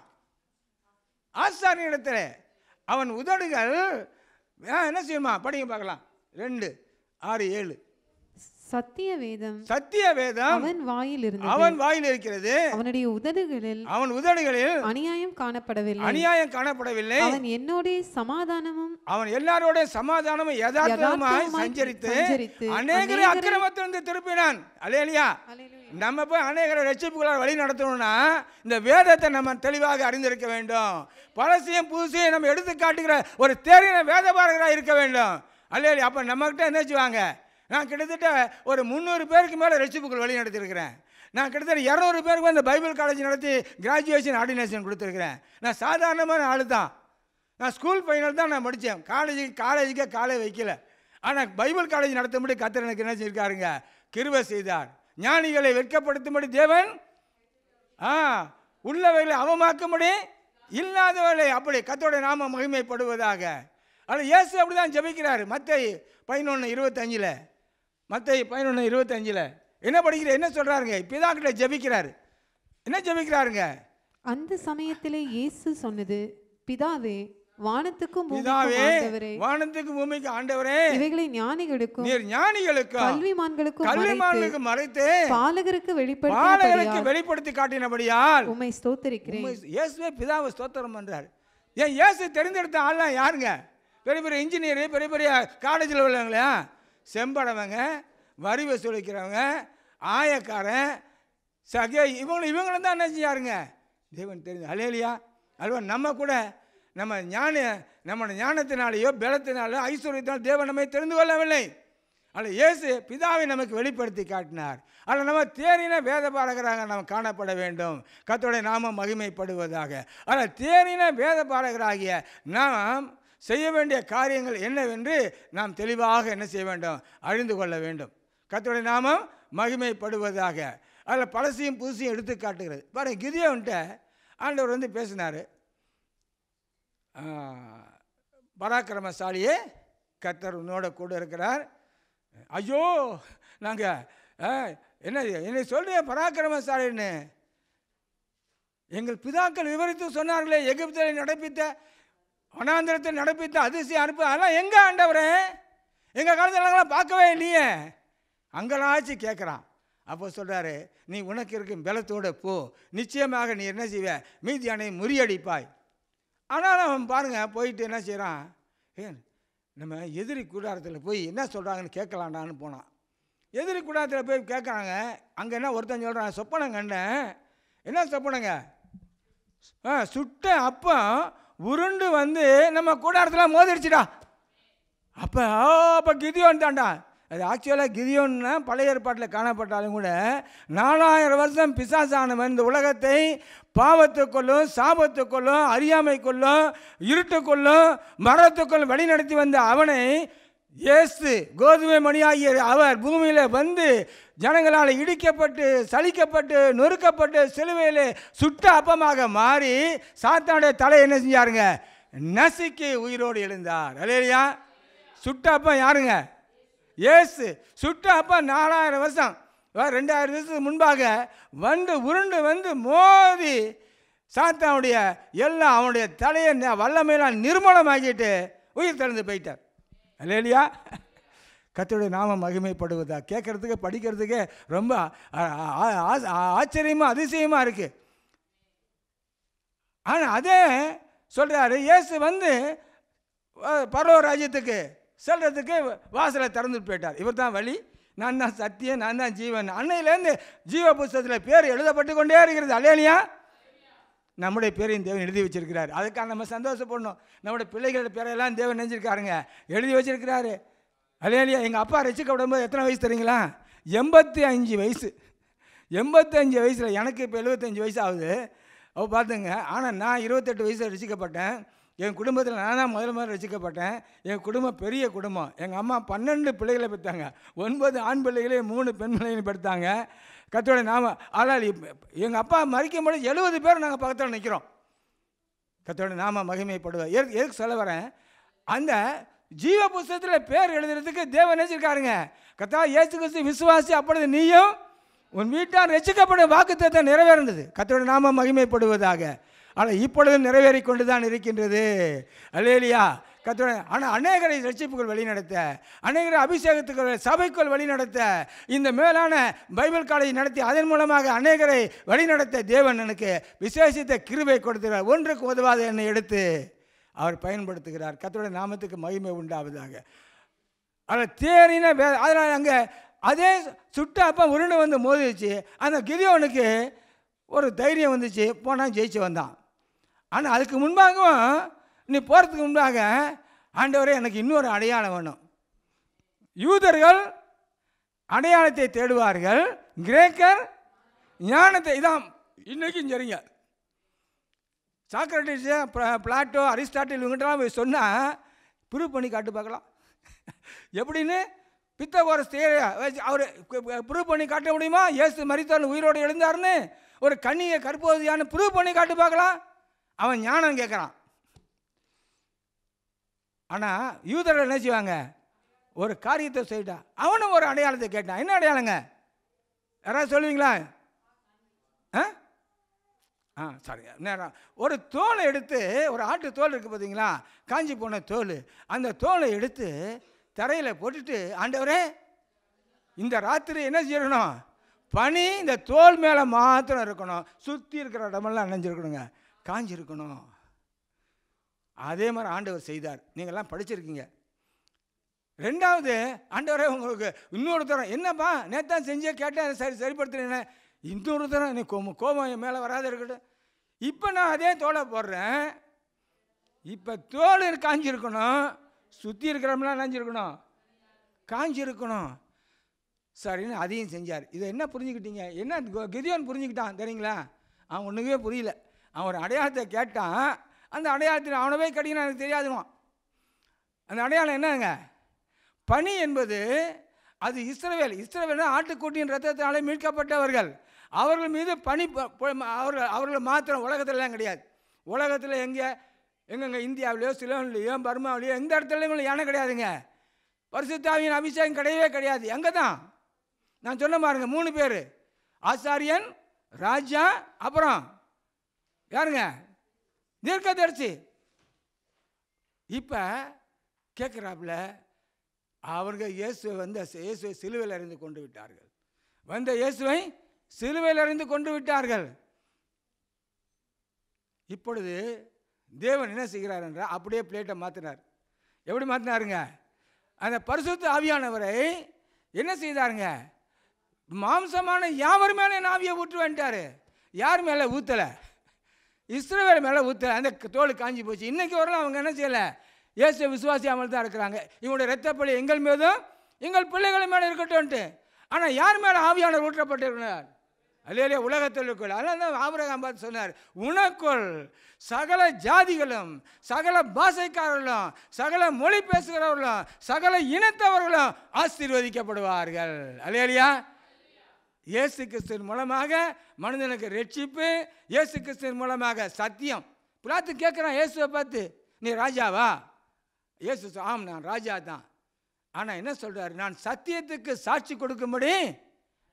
ஆசாரியனிடத்தில் அவன் உதடுகள் ஆ, என்ன செய்யுமா படிங்க பார்க்கலாம் ரெண்டு ஆறு ஏழு சத்திய வேதம் சத்திய வேதம் அவன் வாயில் இருந்தது அவன் வாயில் இருக்கிறது அவனுடைய உதடுகளில் அவன் உதடுகளில் அநியாயம் காணப்படவில்லை அநியாயம் காணப்படவில்லை அவன் என்னோடே சமாதானமும் அவன் எல்லாரோட சமாதானமும் யதார்த்தமாய் யதார்த்தமாய் சஞ்சரித்து சஞ்சரித்து அநேகரை அநேகரை- அக்கிரமத்திலிருந்து திருப்பினான் அலையலியா நம்ம போய் அநேகரை ரட்சிப்புகளால் வழி நடத்தணும்னா இந்த வேதத்தை நம்ம தெளிவாக அறிந்திருக்க வேண்டும் பழசையும் புதுசையும் நம்ம எடுத்து காட்டுகிற ஒரு தேறின வேதபாரகராக இருக்க வேண்டும் அல்லையா அப்போ நம்மக்கிட்ட என்ன செய்வாங்க நான் கிட்டத்தட்ட ஒரு முந்நூறு பேருக்கு மேலே ரட்சிப்புகள் வழி நடத்தியிருக்கிறேன் நான் கிட்டத்தட்ட இரநூறு பேருக்கு வந்து பைபிள் காலேஜ் நடத்தி கிராஜுவேஷன் ஆர்டினேஷன் கொடுத்துருக்கிறேன் நான் சாதாரணமான ஆள் தான் நான் ஸ்கூல் ஃபைனல் தான் நான் படித்தேன் காலேஜுக்கு காலேஜுக்கே காலை வைக்கல ஆனால் பைபிள் காலேஜ் நடத்தும்படி கத்தர் எனக்கு என்ன செய்யிருக்காருங்க கிருபை செய்தார் ஞானிகளை வெட்கப்படுத்தும்படி தேவன் ஆ உள்ளவைகளை அவமாக்கும்படி இல்லாதவர்களை அப்படி கத்தோட நாம மகிமைப்படுவதாக ஆனால் இயேசு அப்படி தான் ஜெபிக்கிறாரு மத்தை பதினொன்று இருபத்தஞ்சில் மத்தை பதினொன்று இருபத்தஞ்சில் என்ன படிக்கிற என்ன சொல்கிறாருங்க பிதாக்கிட்ட ஜெபிக்கிறாரு என்ன ஜெபிக்கிறாருங்க அந்த சமயத்திலே இயேசு சொன்னது பிதாவே வானத்துக்கும் பூமிக்கும் பிதாவே ஆண்டவரே வானத்துக்கு பூமிக்கு ஆண்டவரே இவைகளை ஞானிகளுக்கும் நீர் ஞானிகளுக்கும் கல்விமான்களுக்கும் மறைத்து கல்விமான்களுக்கு மறைத்து பாலகருக்கு பாலகருக்கு வெளிப்படுத்தினபடியால் வெளிப்படுத்தி காட்டினபடியால் உம்மை ஸ்தோத்தரிக்கிறேன் உண்மை இயேசுவே பிதாவை ஸ்தோத்திரம் பண்றார் ஏன் இயேசு தெரிந்தெடுத்த ஆள்லாம் யாருங்க பெரிய பெரிய இன்ஜினியரு பெரிய பெரிய காலேஜில் உள்ளவங்களா செம்படவங்க வரி வசூலிக்கிறவங்க ஆயக்காரன் சகே இவங்க இவங்களும் தான் என்ன செய்யாருங்க தேவன் தெரிஞ்சு அலேலியா அல்வா நம்ம கூட நம்ம ஞான நம்ம ஞானத்தினாலேயோ பலத்தினாலோ ஐஸ்வர்யத்தினால தேவன் நம்மை தெரிந்து கொள்ளவில்லை அதில் இயேசு பிதாவை நமக்கு வெளிப்படுத்தி காட்டினார் அதில் நம்ம தேறின வேத பாடகராக நாம் காணப்பட வேண்டும் கர்த்தருடைய நாமம் மகிமைப்படுவதாக அதில் தேறின வேத பாடகராகிய நாம் செய்ய வேண்டிய காரியங்கள் என்னவென்று நாம் தெளிவாக என்ன செய்ய வேண்டும் அறிந்து கொள்ள வேண்டும் கர்த்தருடைய நாமம் மகிமைப்படுவதாக அதில் பழசையும் புதுசையும் எடுத்து காட்டுகிறது பாருங்க கிதியோன்ட்ட ஆண்டவர் வந்து பேசினார் பராக்கிரமசாலியே கர்த்தர் உன்னோட கூட இருக்கிறார் ஐயோ நாங்கள் என்ன என்னை சொல்றிய பராக்கிரமசாலின்னு எங்கள் பிதாக்கள் விவரித்து சொன்னார்களே எகிப்தில் நடப்பித்த வனாந்திரத்தை நடப்பித்த அதிசயம் அனுப்பு அதெல்லாம் எங்கே ஆண்டவரே எங்கள் காலத்தில் நாங்களாம் பார்க்கவே இல்லையே அங்கெல்லாச்சு கேட்குறான் அப்போ சொல்கிறாரு நீ உனக்கு இருக்கும் பலத்தோட போ நிச்சயமாக நீ என்ன செய்வ மீதியானை முறியடிப்பாய் ஆனால் அவன் பாருங்க போயிட்டு என்ன செய்கிறான் ஏன் நம்ம எதிரி கூடாரத்தில் போய் என்ன சொல்கிறாங்கன்னு கேட்கலாண்டான்னு போனான் எதிரி கூடாரத்தில் போய் கேட்குறாங்க அங்கே என்ன ஒருத்தன் சொல்கிறான் சொப்பனம் கண்டேன் என்ன சொப்பனங்க ஆ சுட்ட அப்பம் உருண்டு வந்து நம்ம கூடாரத்தில் மோதிருச்சுடா அப்போ அப்போ கிதியோன் தாண்டா அது ஆக்சுவலாக கிதியோன்னா பழைய ஏற்பாட்டில் காணப்பட்டாலும் கூட நாலாயிரம் வருஷம் பிசாசானவன் இந்த உலகத்தை பாவத்துக்குள்ளும் சாபத்துக்குள்ளும் அறியாமைக்குள்ளும் இருட்டுக்குள்ளும் மரத்துக்குள்ளும் வழிநடத்தி வந்த அவனை இயேசு கோதுமை மணியாகிய அவர் பூமியில் வந்து ஜனங்களால் இடிக்கப்பட்டு சலிக்கப்பட்டு நொறுக்கப்பட்டு சிலுவையில் சுட்ட அப்பமாக மாறி சாத்தானுடைய தலை என்ன செஞ்சாருங்க நசுக்கி உயிரோடு எழுந்தார் அலையா சுட்ட அப்பம் யாருங்க இயேசு சுட்ட அப்பம் நாலாயிரம் வருஷம் அஹ் ரெண்டாயிரம் வருஷத்துக்கு முன்பாக வந்து உருண்டு வந்து மோதி சாத்தானுடைய எல்லாம் அவனுடைய தலையை ந- வல்லமையெல்லாம் நிர்மூலமாக்கிட்டு உயிர் திறந்து போயிட்டார் இல்லையா கர்த்தருடைய நாமம் மகிமைப்படுவதா கேட்கறதுக்கு படிக்கிறதுக்கு ரொம்ப ஆ- ஆ- ஆ- ஆச்சரியமா அதிசயமா இருக்கு ஆனால் அதே சொல்றாரு இயேசு வந்து அஹ், பரலோக ராஜ்யத்துக்கு செல்றதுக்கு வாசலை திறந்துட்டு போயிட்டார் இவர் தான் வழி நான் தான் சத்தியம் நான் தான் ஜீவன் அன்னையிலேருந்து ஜீவ புஸ்தகத்தில் பேர் எழுதப்பட்டு கொண்டே இருக்கிறது அல்லையா நம்முடைய பேரையும் தேவன் எழுதி வச்சிருக்கிறார் அதுக்காக நம்ம சந்தோஷப்படணும் நம்முடைய பிள்ளைகளோட பேரையெல்லாம் தேவன் நினைச்சிருக்காருங்க எழுதி வச்சிருக்கிறாரு அல்லையா எங்கள் அப்பா ரசிக்கப்படும்போது எத்தனை வயசு தெரியுங்களா எண்பத்தி அஞ்சு வயசு எண்பத்தஞ்சு வயசில் எனக்கு இப்போ எழுபத்தஞ்சு வயசு ஆகுது அவ பார்த்துங்க ஆனால் நான் இருபத்தெட்டு வயசில் ரசிக்கப்பட்டேன் என் குடும்பத்தில் நான் தான் முதல்ல முதல்ல ரசிக்கப்பட்டேன் என் குடும்பம் பெரிய குடும்பம் எங்கள் அம்மா பன்னெண்டு பிள்ளைகளை பெற்றாங்க ஒன்பது ஆண் பிள்ளைகளையும் மூணு பெண் பிள்ளைகளையும் பெற்றாங்க கத்தோட நாம ஆனால் எங்கள் அப்பா மறிக்கும் பொழுது எழுபது பேர் நாங்கள் பக்கத்தில் நிற்கிறோம் கத்தோட நாம மகிமைப்படுவார் எதுக்கு எதுக்கு சொல்ல வரேன் அந்த ஜீவ புஸ்தகத்தில் பேர் எழுதுறதுக்கு தேவன் நினைச்சிருக்காருங்க கத்தா இயேசு கிறிஸ்து விசுவாசி அப்பொழுது நீயும் உன் வீட்டார் ரசிக்கப்படும் வாக்குத்தத்தை நிறைவேறினது கத்தோட நாம மகிமைப்படுவதாக ஆனால் இப்பொழுதும் நிறைவேறி கொண்டு தான் இருக்கின்றது அல்லேலியா கத்தோட ஆனால் அநேகரை ரட்சிப்புகள் வழிநடத்த அநேகரை அபிஷேகத்துக்கு சபைக்குள் வழிநடத்த இந்த மேலான பைபிள் காலேஜ் நடத்தி அதன் மூலமாக அநேகரை வழிநடத்த தேவன் எனக்கு விசேஷித்த கிருபை கொடுத்துகிறார் ஒன்றுக்கு உதவாத என்னை எடுத்து அவர் பயன்படுத்துகிறார் கத்தோட நாமத்துக்கு மகிமை உண்டாவதாக அதில் தேறின வே அதனால் அங்கே அதே சுட்ட அப்போ உருண்டு வந்து மோதிச்சு அந்த கிரியோனுக்கு ஒரு தைரியம் வந்துச்சு போனால் ஜெயிச்சு வந்தான் ஆனால் அதுக்கு முன்பாகவும் நீ போகிறதுக்கு முன்பாக ஆண்டவரே எனக்கு இன்னொரு அடையாளம் வேணும் யூதர்கள் அடையாளத்தை தேடுவார்கள் கிரேக்கர் ஞானத்தை இதான் இன்றைக்கும் சரிங்க சாக்ரட்டிஸு பிளாட்டோ அரிஸ்டாட்டில் இவங்ககிட்டலாம் போய் சொன்னால் ப்ரூவ் பண்ணி காட்டு பார்க்கலாம் எப்படின்னு பித்தகோரஸ் தேரை அவர் ப்ரூவ் பண்ணி காட்ட முடியுமா இயேசு மரித்தார் உயிரோடு எழுந்தாருன்னு ஒரு கண்ணியை கற்போதியான்னு ப்ரூவ் பண்ணி காட்டு பார்க்கலாம் அவன் ஞானம் கேட்குறான் ஆனால் யூதர்கள் என்ன செய்வாங்க ஒரு காரியத்தை செய்யிட்டா அவனும் ஒரு அடையாளத்தை கேட்டான் என்ன அடையாளங்க யாராவது சொல்லுவீங்களா ஆ ஆ சாரி நேரம் ஒரு தோலை எடுத்து ஒரு ஆட்டு தோல் இருக்குது பார்த்தீங்களா காஞ்சி போன தோல் அந்த தோலை எடுத்து தரையில் போட்டுட்டு ஆண்டவரே இந்த ராத்திரி என்ன செய்யணும் பனி இந்த தோல் மேலே மாத்திரம் இருக்கணும் சுற்றி இருக்கிற இடமெல்லாம் நனைஞ்சிருக்கணுங்க காஞ்சி இருக்கணும் அதே மாதிரி ஆண்டவர் செய்தார் நீங்கள்லாம் படிச்சிருக்கீங்க ரெண்டாவது ஆண்டவரே உங்களுக்கு இன்னொரு தரம் என்னப்பா நேத்தான் செஞ்சே கேட்டேன் சரி சரிப்படுத்துறேன் இன்னொரு தரம் நீ கோபம் கோபம் என் மேலே வராத இருக்கட்டும் இப்போ நான் அதே தோலை போடுறேன் இப்போ தோல் காஞ்சிருக்கணும் சுற்றி இருக்கிறவங்களாம் நனைஞ்சிருக்கணும் காஞ்சிருக்கணும் சரின்னு அதையும் செஞ்சார் இதை என்ன புரிஞ்சுக்கிட்டீங்க என்ன கி- கிதியோன் புரிஞ்சுக்கிட்டான் தெரியுங்களா அவன் ஒன்றுமே புரியல அவன் ஒரு அடையாளத்தை கேட்டான் அந்த அடையாளத்தில் அவனவே கடிக்கணும் எனக்கு தெரியாதுவான் அந்த அடையாளம் என்னங்க பனி என்பது அது இஸ்ரவேல் இஸ்ரவேல் ஆட்டுக்குட்டியின் ரத்தத்தினாலே மீட்கப்பட்டவர்கள் அவர்கள் மீது பனி ப- ப- அவர்கள் அவர்கள் மாத்திரம் உலகத்திலலாம் கிடையாது உலகத்தில் எங்கே எங்கெங்க இந்தியாவிலையோ சிலோன்லேயோ பர்மாவிலையோ எந்த இடத்துலையும் யானை கிடையாதுங்க பரிசுத்தாவியின் அபிஷேகம் கிடையவே கிடையாது எங்கே தான் நான் சொன்ன பாருங்க மூணு பேர் ஆசாரியன் ராஜா அப்புறம் யாருங்க தீர்க்கதரிசி இப்போ கேட்குறாப்புல அவர்கள் இயேசுவை வந்து இயேசுவை சிலுவையில் அறிந்து கொண்டு விட்டார்கள் வந்த இயேசுவை சிலுவையில் அறிந்து கொண்டு விட்டார்கள் இப்பொழுது தேவன் என்ன செய்கிறார் என்றால் அப்படியே பிளேட்டை மாற்றினார் எப்படி மாற்றினாருங்க அந்த பரிசுத்த ஆவியானவரை என்ன செய்தாருங்க மாம்சமான யாவர் மேலே என் ஆவியை ஊற்றுவேன்ட்டாரு யார் மேலே ஊற்றலை இஸ்ரவேல் மேலே ஊற்றலை அந்த தோல் காஞ்சி போச்சு இன்னைக்கு வரலாம் அவங்க என்ன செய்யலை இயேசு விசுவாசியாமல் தான் இருக்கிறாங்க இவங்களுடைய இரத்தப்பழி எங்கள் மீதும் எங்கள் பிள்ளைகள் மேலே இருக்கட்டும்ன்ட்டு ஆனால் யார் மேலே ஆவியானவர் ஊற்றப்பட்டிருக்கிறார் அல்லையா உலகத்தில் இருக்குள் அதனால தான் ஆபிரகாம் பார்த்து சொன்னார் உனக்குள் சகல ஜாதிகளும் சகல பாஷைக்காரர்களும் சகல மொழி பேசுகிறவர்களும் சகல இனத்தவர்களும் ஆசீர்வதிக்கப்படுவார்கள் அல்லையா இயேசு கிறிஸ்துவின் மூலமாக மனிதனுக்கு ரட்சிப்பு இயேசு கிறிஸ்துவின் மூலமாக சத்தியம் பிளாத்து கேட்குறான் இயேசுவை பார்த்து நீ ராஜாவா இயேசு சொ- ஆம் நான் ராஜா தான் ஆனால் என்ன சொல்றாரு நான் சத்தியத்துக்கு சாட்சி கொடுக்கும்படி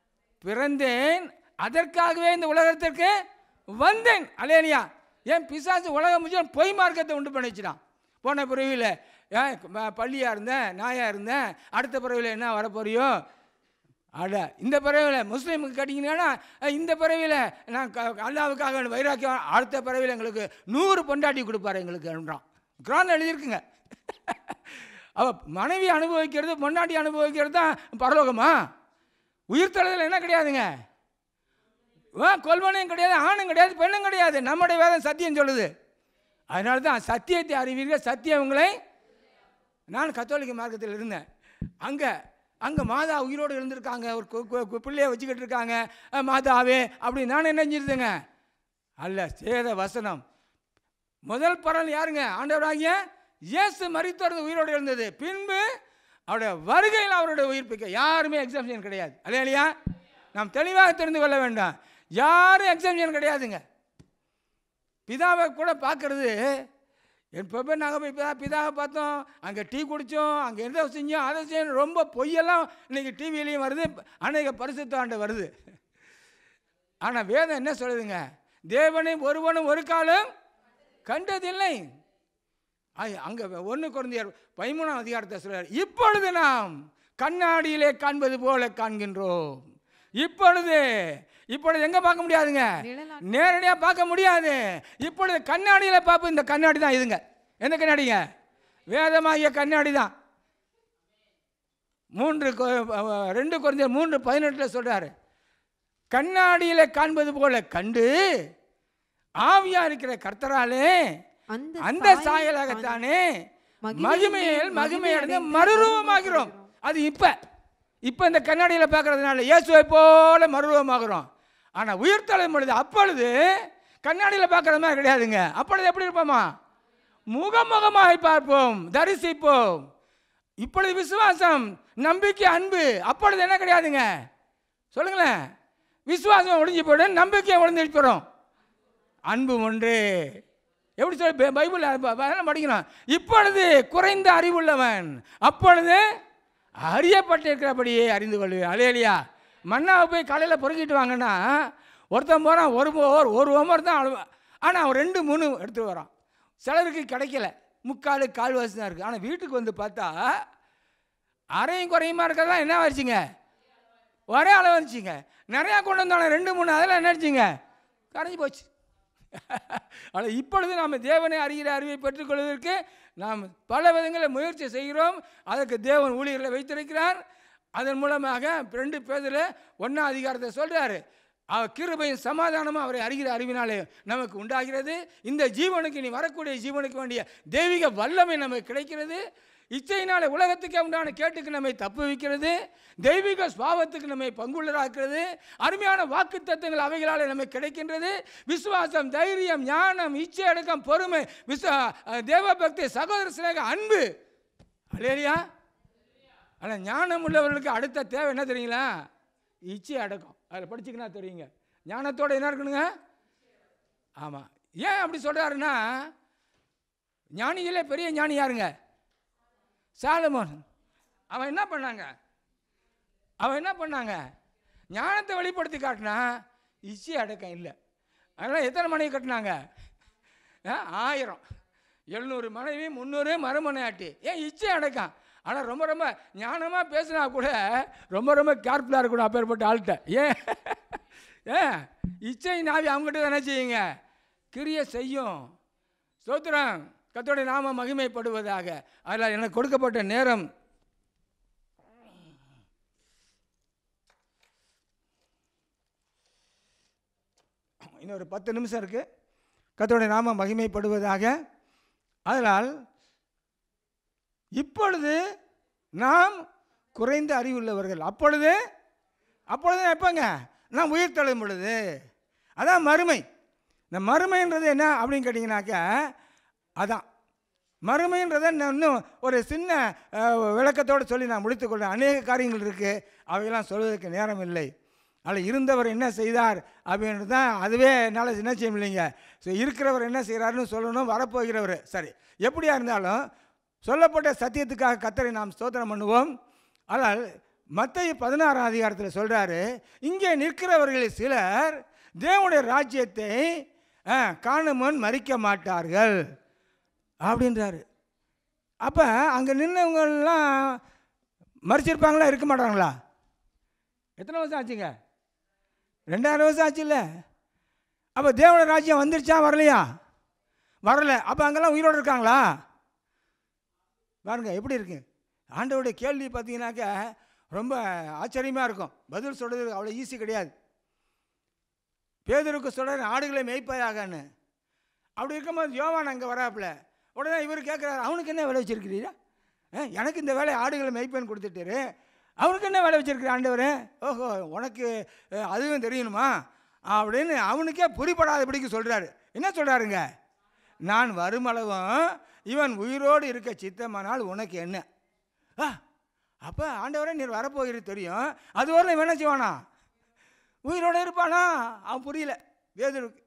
பிறந்தேன் அதற்காகவே இந்த உலகத்திற்கு வந்தேன் அலேனியா ஏன் பிசாசு உலகம் முடிச்சு பொய் மார்க்கத்தை உண்டு பண்ணி வச்சுட்டான் போன பிறவியில் ஏன் ம- பள்ளியா இருந்தேன் நாயா இருந்தேன் அடுத்த பிறவியில் என்ன வரப்போறியோ அட இந்த பிறவியில் முஸ்லீமுக்கு கேட்டிங்கன்னா அஹ், இந்த பிறவியில் நான் க- அல்லாவுக்காக வைராக்கியம் அடுத்த பிறவியில் எங்களுக்கு நூறு பொண்டாட்டி கொடுப்பாரு எங்களுக்குன்றான் குரான் எழுதியிருக்குங்க அவ மனைவி அனுபவிக்கிறது பொண்டாட்டி அனுபவிக்கிறது தான் பரலோகமா உயிர்த்தளத்தில் என்ன கிடையாதுங்க ஆ கொல்வனையும் கிடையாது ஆணும் கிடையாது பெண்ணும் கிடையாது நம்முடைய வேதம் சத்தியம் சொல்லுது அதனால தான் சத்தியத்தை அறிவீர்கள் சத்தியம் உங்களை நான் கத்தோலிக்க மார்க்கத்தில் இருந்தேன் அங்கே அங்கே மாதா உயிரோடு இருந்திருக்காங்க ஒரு கு- கு- கு- பிள்ளைய வச்சுக்கிட்டு இருக்காங்க அஹ், மாதாவே அப்படி நான் என்ன செஞ்சிருந்தேங்க அல்ல சேத வசனம் முதல் பரல் யாருங்க ஆண்டவராகிய இயேசு மரித்தோரது உயிரோடு இருந்தது பின்பு அவருடைய வருகையில் அவருடைய உயிர்ப்பிக்க யாருமே எக்ஸாம்ஷன் கிடையாது அல்ல இல்லையா நாம் தெளிவாக தெரிந்து கொள்ள வேண்டாம் யாரும் எக்ஸாம்ஷன் கிடையாதுங்க பிதாவை கூட பார்க்கறது எப்போ நாங்கள் போய் பிதா பிதாவை பார்த்தோம் அங்கே டீ குடித்தோம் அங்கே எந்த செஞ்சோம் அதை செய்யணும் ரொம்ப பொய்யெல்லாம் இன்னைக்கு டிவிலையும் வருது அநேக பரிசுத்தாண்டு வருது ஆனால் வேதம் என்ன சொல்லுதுங்க தேவனை ஒருவனும் ஒரு காலம் கண்டதில்லை ஐ- அங்க ஒன்று குழந்தையர் பதிமூணாம் அதிகாரத்தை சொல்றார் இப்பொழுது நாம் கண்ணாடியிலே காண்பது போல காண்கின்றோம் இப்பொழுது இப்பொழுது எங்க பார்க்க முடியாதுங்க நிழலா- நேரடியாக பார்க்க முடியாது இப்பொழுது கண்ணாடியில் பார்ப்போம் இந்த கண்ணாடி தான் இதுங்க எந்த கண்ணாடிங்க வேதமாகிய கண்ணாடி தான் மூன்று கொ- அஹ் ரெண்டு குறைஞ்ச மூன்று பதினெட்டில் சொல்றாரு கண்ணாடியில் காண்பது போல கண்டு ஆவியா இருக்கிற கர்த்தராலே அந்த அந்த சாயலாகத்தானே மகிமையில் மகிமையில் மகிமை மகிமை அடைந்து அடைந்து மறுரூபமாகிறோம் அது இப்ப இப்ப இந்த கண்ணாடியில் பார்க்கறதுனால இயேசுவை போல மறுரூபமாகிறோம் ஆனா உயிர்த்தலை பொழுது அப்பொழுது கண்ணாடியில் பார்க்கறது மாதிரி கிடையாதுங்க அப்பொழுது எப்படி இருப்போமா முகமுகமாய் பார்ப்போம் தரிசிப்போம் இப்பொழுது விசுவாசம் நம்பிக்கை அன்பு அப்பொழுது என்ன கிடையாதுங்க சொல்லுங்களேன் விசுவாசம் ஒழிஞ்சு போயிடும் நம்பிக்கை ஒழிஞ்சு போயிடும் அன்பு ஒன்று எப்படி சொல்லி பை- பைபிள் வசனம் படிக்கணும் இப்பொழுது குறைந்த அறிவுள்ளவன் அப்பொழுது அறியப்பட்டிருக்கிறபடியே அறிந்து கொள்வேன் அலையலியா மண்ணாவை போய் காலையில் பொறுக்கிட்டு வாங்கன்னா ஒருத்தன் போகிறான் ஒரு ஒரு ஒரு ஹோமர் தான் அழுவ ஆனால் அவன் ரெண்டு மூணு எடுத்துட்டு வரான் சிலருக்கு கிடைக்கல முக்கால் கால் வாசி தான் இருக்குது ஆனால் வீட்டுக்கு வந்து பார்த்தா அரையும் குறையுமா இருக்கிறதா என்ன ஆச்சுங்க ஒரே அளவு வந்துச்சுங்க நிறையா கொண்டு வந்தாலும் ரெண்டு மூணு அதெல்லாம் என்ன ஆச்சுங்க கரைஞ்சி போச்சு ஆனால் இப்பொழுது நாம் தேவனை அறிகிற அறிவை பெற்றுக்கொள்வதற்கு நாம் பல விதங்களில் முயற்சி செய்கிறோம் அதற்கு தேவன் ஊழியர்களை வைத்திருக்கிறார் அதன் மூலமாக ரெண்டு பேரில் ஒன்றா அதிகாரத்தை சொல்கிறாரு அவர் கிருபையும் சமாதானமும் அவரை அறிகிற அறிவினாலே நமக்கு உண்டாகிறது இந்த ஜீவனுக்கு இனி வரக்கூடிய ஜீவனுக்கு வேண்டிய தெய்வீக வல்லமை நமக்கு கிடைக்கிறது இச்சையினாலே உலகத்துக்கே உண்டான கேட்டுக்கு நம்மை தப்பு வைக்கிறது தெய்வீக சுவாபத்துக்கு நம்மை பங்குள்ளராக்கிறது அருமையான வாக்கு தத்துவங்கள் அவைகளாலே நமக்கு கிடைக்கின்றது விசுவாசம் தைரியம் ஞானம் இச்சை அடக்கம் பொறுமை விச தேவபக்தி சகோதர சிநேக அன்பு அலேரியா ஆனால் ஞானம் உள்ளவர்களுக்கு அடுத்த தேவை என்ன தெரியுங்களா இச்சை அடக்கம் அதில் படிச்சுக்கினா தெரியுங்க ஞானத்தோட என்ன இருக்கணுங்க ஆமாம் ஏன் அப்படி சொல்கிறாருன்னா ஞானிகளே பெரிய ஞானி யாருங்க சாலமோன் அவன் என்ன பண்ணாங்க அவன் என்ன பண்ணாங்க ஞானத்தை வெளிப்படுத்தி காட்டினா இச்சை அடக்கம் இல்லை அதனால் எத்தனை மனைவி கட்டினாங்க ஆ, ஆயிரம் எழுநூறு மனைவி முந்நூறு மறுமனையாட்டி ஏன் இச்சை அடக்கம் ஆனால் ரொம்ப ரொம்ப ஞானமாக பேசினா கூட ரொம்ப ரொம்ப கேர்ஃபுல்லாக இருக்கணும் அப்பேற்பட்ட ஆள்கிட்ட ஏன் ஏன் இச்சை நாவி அவங்ககிட்ட என்ன செய்யுங்க கிரிய செய்யும் ஸ்தோத்திரம் கத்தோடைய நாம மகிமைப்படுவதாக அதில் எனக்கு கொடுக்கப்பட்ட நேரம் இன்னும் ஒரு பத்து நிமிஷம் இருக்கு கத்தோடைய நாம மகிமைப்படுவதாக அதனால் இப்பொழுது நாம் குறைந்த அறிவுள்ளவர்கள் அப்பொழுது அப்பொழுது எப்போங்க நாம் உயிர் தழும் பொழுது அதான் மறுமை இந்த மறுமைன்றது என்ன அப்படின்னு கேட்டிங்கனாக்கா அதான் மறுமைன்றதை நான் இன்னும் ஒரு சின்ன அஹ், விளக்கத்தோடு சொல்லி நான் முடித்துக்கொள்கிறேன் அநேக காரியங்கள் இருக்குது அவையெல்லாம் சொல்வதற்கு நேரம் இல்லை அதில் இருந்தவர் என்ன செய்தார் அப்படின்றது தான் அதுவே என்னால் என்ன செய்ய முடியலைங்க ஸோ இருக்கிறவர் என்ன செய்கிறாருன்னு சொல்லணும் வரப்போகிறவர் சரி எப்படியா இருந்தாலும் சொல்லப்பட்ட சத்தியத்துக்காக கத்தரை நாம் ஸ்தோத்திரம் பண்ணுவோம் ஆனால் மத்திய பதினாறாம் அதிகாரத்தில் சொல்கிறாரு இங்கே நிற்கிறவர்களில் சிலர் தேவனுடைய ராஜ்யத்தை ஆ, காணும் முன் மறிக்க மாட்டார்கள் அப்படின்றாரு அப்போ அங்கே நின்றவங்கெல்லாம் மறிச்சிருப்பாங்களா இருக்க மாட்டாங்களா எத்தனை வருஷம் ஆச்சுங்க ரெண்டாயிரம் வருஷம் ஆச்சுல்ல அப்போ தேவனுடைய ராஜ்யம் வந்துருச்சா வரலையா வரல அப்போ அங்கெல்லாம் உயிரோடு இருக்காங்களா பாருங்க எப்படி இருக்கு ஆண்டவருடைய கேள்வி பார்த்தீங்கன்னாக்க ரொம்ப ஆச்சரியமாக இருக்கும் பதில் சொல்கிறது அவ்வளோ ஈஸி கிடையாது பேதருக்கு சொல்கிற ஆடுகளை மேய்ப்பாயாகன்னு அப்படி இருக்கும்போது யோவான் அங்கே வராப்புல உடனே இவர் கேட்குறாரு அவனுக்கு என்ன வேலை வச்சிருக்கிறீரா அஹ், எனக்கு இந்த வேலையை ஆடுகளை மேய்ப்பேன்னு கொடுத்துட்டாரு அவனுக்கு என்ன வேலை வச்சிருக்கிற ஆண்டவர் ஓஹோ உனக்கு அஹ், அதுவும் தெரியணுமா அப்படின்னு அவனுக்கே புரிப்படாதபடிக்கு சொல்கிறாரு என்ன சொல்கிறாருங்க நான் வருமளவும் இவன் உயிரோடு இருக்க சித்தமானால் உனக்கு என்ன ஆ அப்போ ஆண்டவரே நீர் வரப்போகிறது தெரியும் அது வரல இவன் என்ன செய்வானா உயிரோடு இருப்பானா அவன் புரியல பேதருக்கு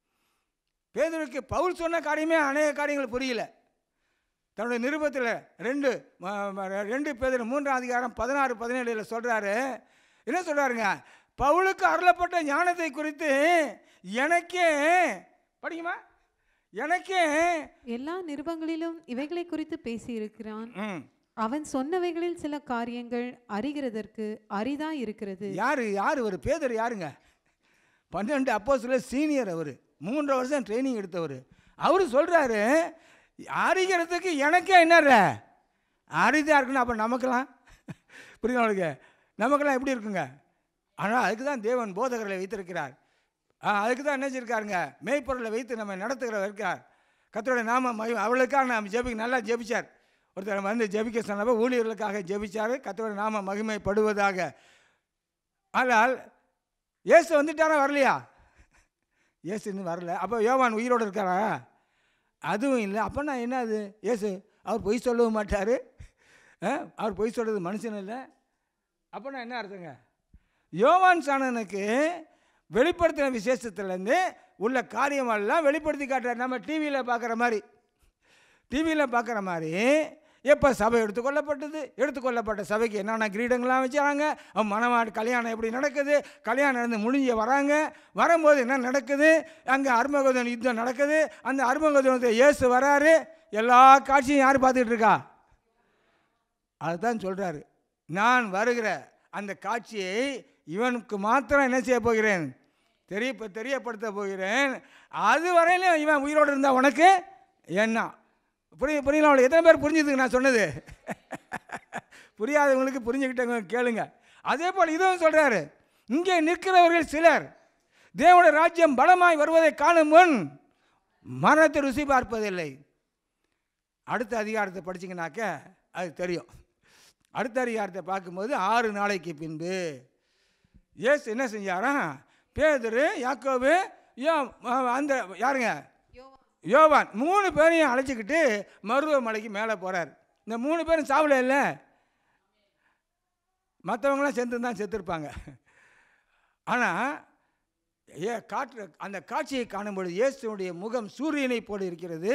பேதருக்கு பவுல் சொன்ன காரியமே அநேக காரியங்கள் புரியல தன்னுடைய நிருபத்தில் ரெண்டு ம- ம- ரெண்டு பேர் மூன்றாம் அதிகாரம் பதினாறு பதினேழில் சொல்கிறாரு என்ன சொல்கிறாருங்க பவுலுக்கு அருளப்பட்ட ஞானத்தை குறித்து எனக்கே படிக்குமா எனக்கே எல்லா நிருபங்களிலும் இவைகளை குறித்து பேசியிருக்கிறான் ம் அவன் சொன்னவைகளில் சில காரியங்கள் அறிகிறதற்கு அரிதா இருக்கிறது யார் யார் ஒரு பேதர் யாருங்க பன்னெண்டு அப்போ சீனியர் அவர் மூன்றரை வருஷம் ட்ரைனிங் எடுத்தவர் அவர் சொல்கிறாரு அறிகிறதுக்கு எனக்கே என்னற அரிதாக இருக்குன்னு அப்போ நமக்கெல்லாம் புரியுது உங்களுக்கு நமக்கெல்லாம் எப்படி இருக்குங்க ஆனால் அதுக்கு தான் தேவன் போதகர்களை வைத்திருக்கிறார் ஆ, அதுக்கு தான் என்ன செஞ்சிருக்காருங்க மேய்ப்பொருளை வைத்து நம்ம நடத்துகிற இருக்கிறார் கத்தோட நாம மகி- அவளுக்காக நாம் ஜெபிக்க நல்லா ஜெபிச்சார் ஒருத்தர் வந்து ஜெபிக்க சொன்னப்போ ஊழியர்களுக்காக ஜெபிச்சார் கத்தோட நாம மகிமைப்படுவதாக ஆனால் இயேசு வந்துட்டாரா வரலையா இயேசு இன்னும் வரல அப்போ யோவான் உயிரோடு இருக்காரா அதுவும் இல்லை அப்போனா என்ன அது இயேசு அவர் பொய் சொல்லவும் மாட்டார் அவர் பொய் சொல்கிறது மனுஷன் இல்லை அப்போனா என்ன அர்த்தங்க யோவான் சாணனுக்கு வெளிப்படுத்தின விசேஷத்துலேருந்து உள்ள காரியமெல்லாம் வெளிப்படுத்தி காட்டுறார் நம்ம டிவியில் பார்க்குற மாதிரி டிவியில் பார்க்குற மாதிரி எப்போ சபை எடுத்துக்கொள்ளப்பட்டது எடுத்துக்கொள்ளப்பட்ட சபைக்கு என்னென்ன கிரீடங்கள்லாம் வச்சாங்க அவங்க மனமாடு கல்யாணம் எப்படி நடக்குது கல்யாணம் நடந்து முடிஞ்சு வராங்க வரும்போது என்ன நடக்குது அங்கே அருமகோதன் யுத்தம் நடக்குது அந்த அருமகோதனத்தை இயேசு வராரு எல்லா காட்சியும் யார் பார்த்துக்கிட்டு இருக்கா அதுதான் சொல்கிறாரு நான் வருகிற அந்த காட்சியை இவனுக்கு மாத்திரம் என்ன செய்ய போகிறேன் தெரிய தெரியப்படுத்த போகிறேன் அது வரையிலும் இவன் உயிரோடு இருந்தா உனக்கு என்ன புரிய புரியல அவளுக்கு எத்தனை பேர் புரிஞ்சுதுங்க நான் சொன்னது புரியாதவங்களுக்கு புரிஞ்சுக்கிட்டவங்க கேளுங்க அதே போல் இதுவும் சொல்கிறாரு இங்கே நிற்கிறவர்கள் சிலர் தேவனுடைய ராஜ்யம் பலமாய் வருவதை காணும் முன் மரணத்தை ருசி பார்ப்பதில்லை அடுத்த அதிகாரத்தை படிச்சீங்கன்னாக்க அது தெரியும் அடுத்த அதிகாரத்தை பார்க்கும்போது ஆறு நாளைக்கு பின்பு இயேசு என்ன செஞ்சாராம் பேதுரு யாக்கோபு யோ அந்த யாருங்க யோவான் மூணு பேரையும் அழைச்சிக்கிட்டு மருவ மலைக்கு மேலே போகிறார் இந்த மூணு பேரும் சாவல இல்லை மற்றவங்களாம் சேர்ந்து தான் செத்துருப்பாங்க ஆனால் ஏ காற்று அந்த காட்சியை காணும்பொழுது இயேசுனுடைய முகம் சூரியனை போல இருக்கிறது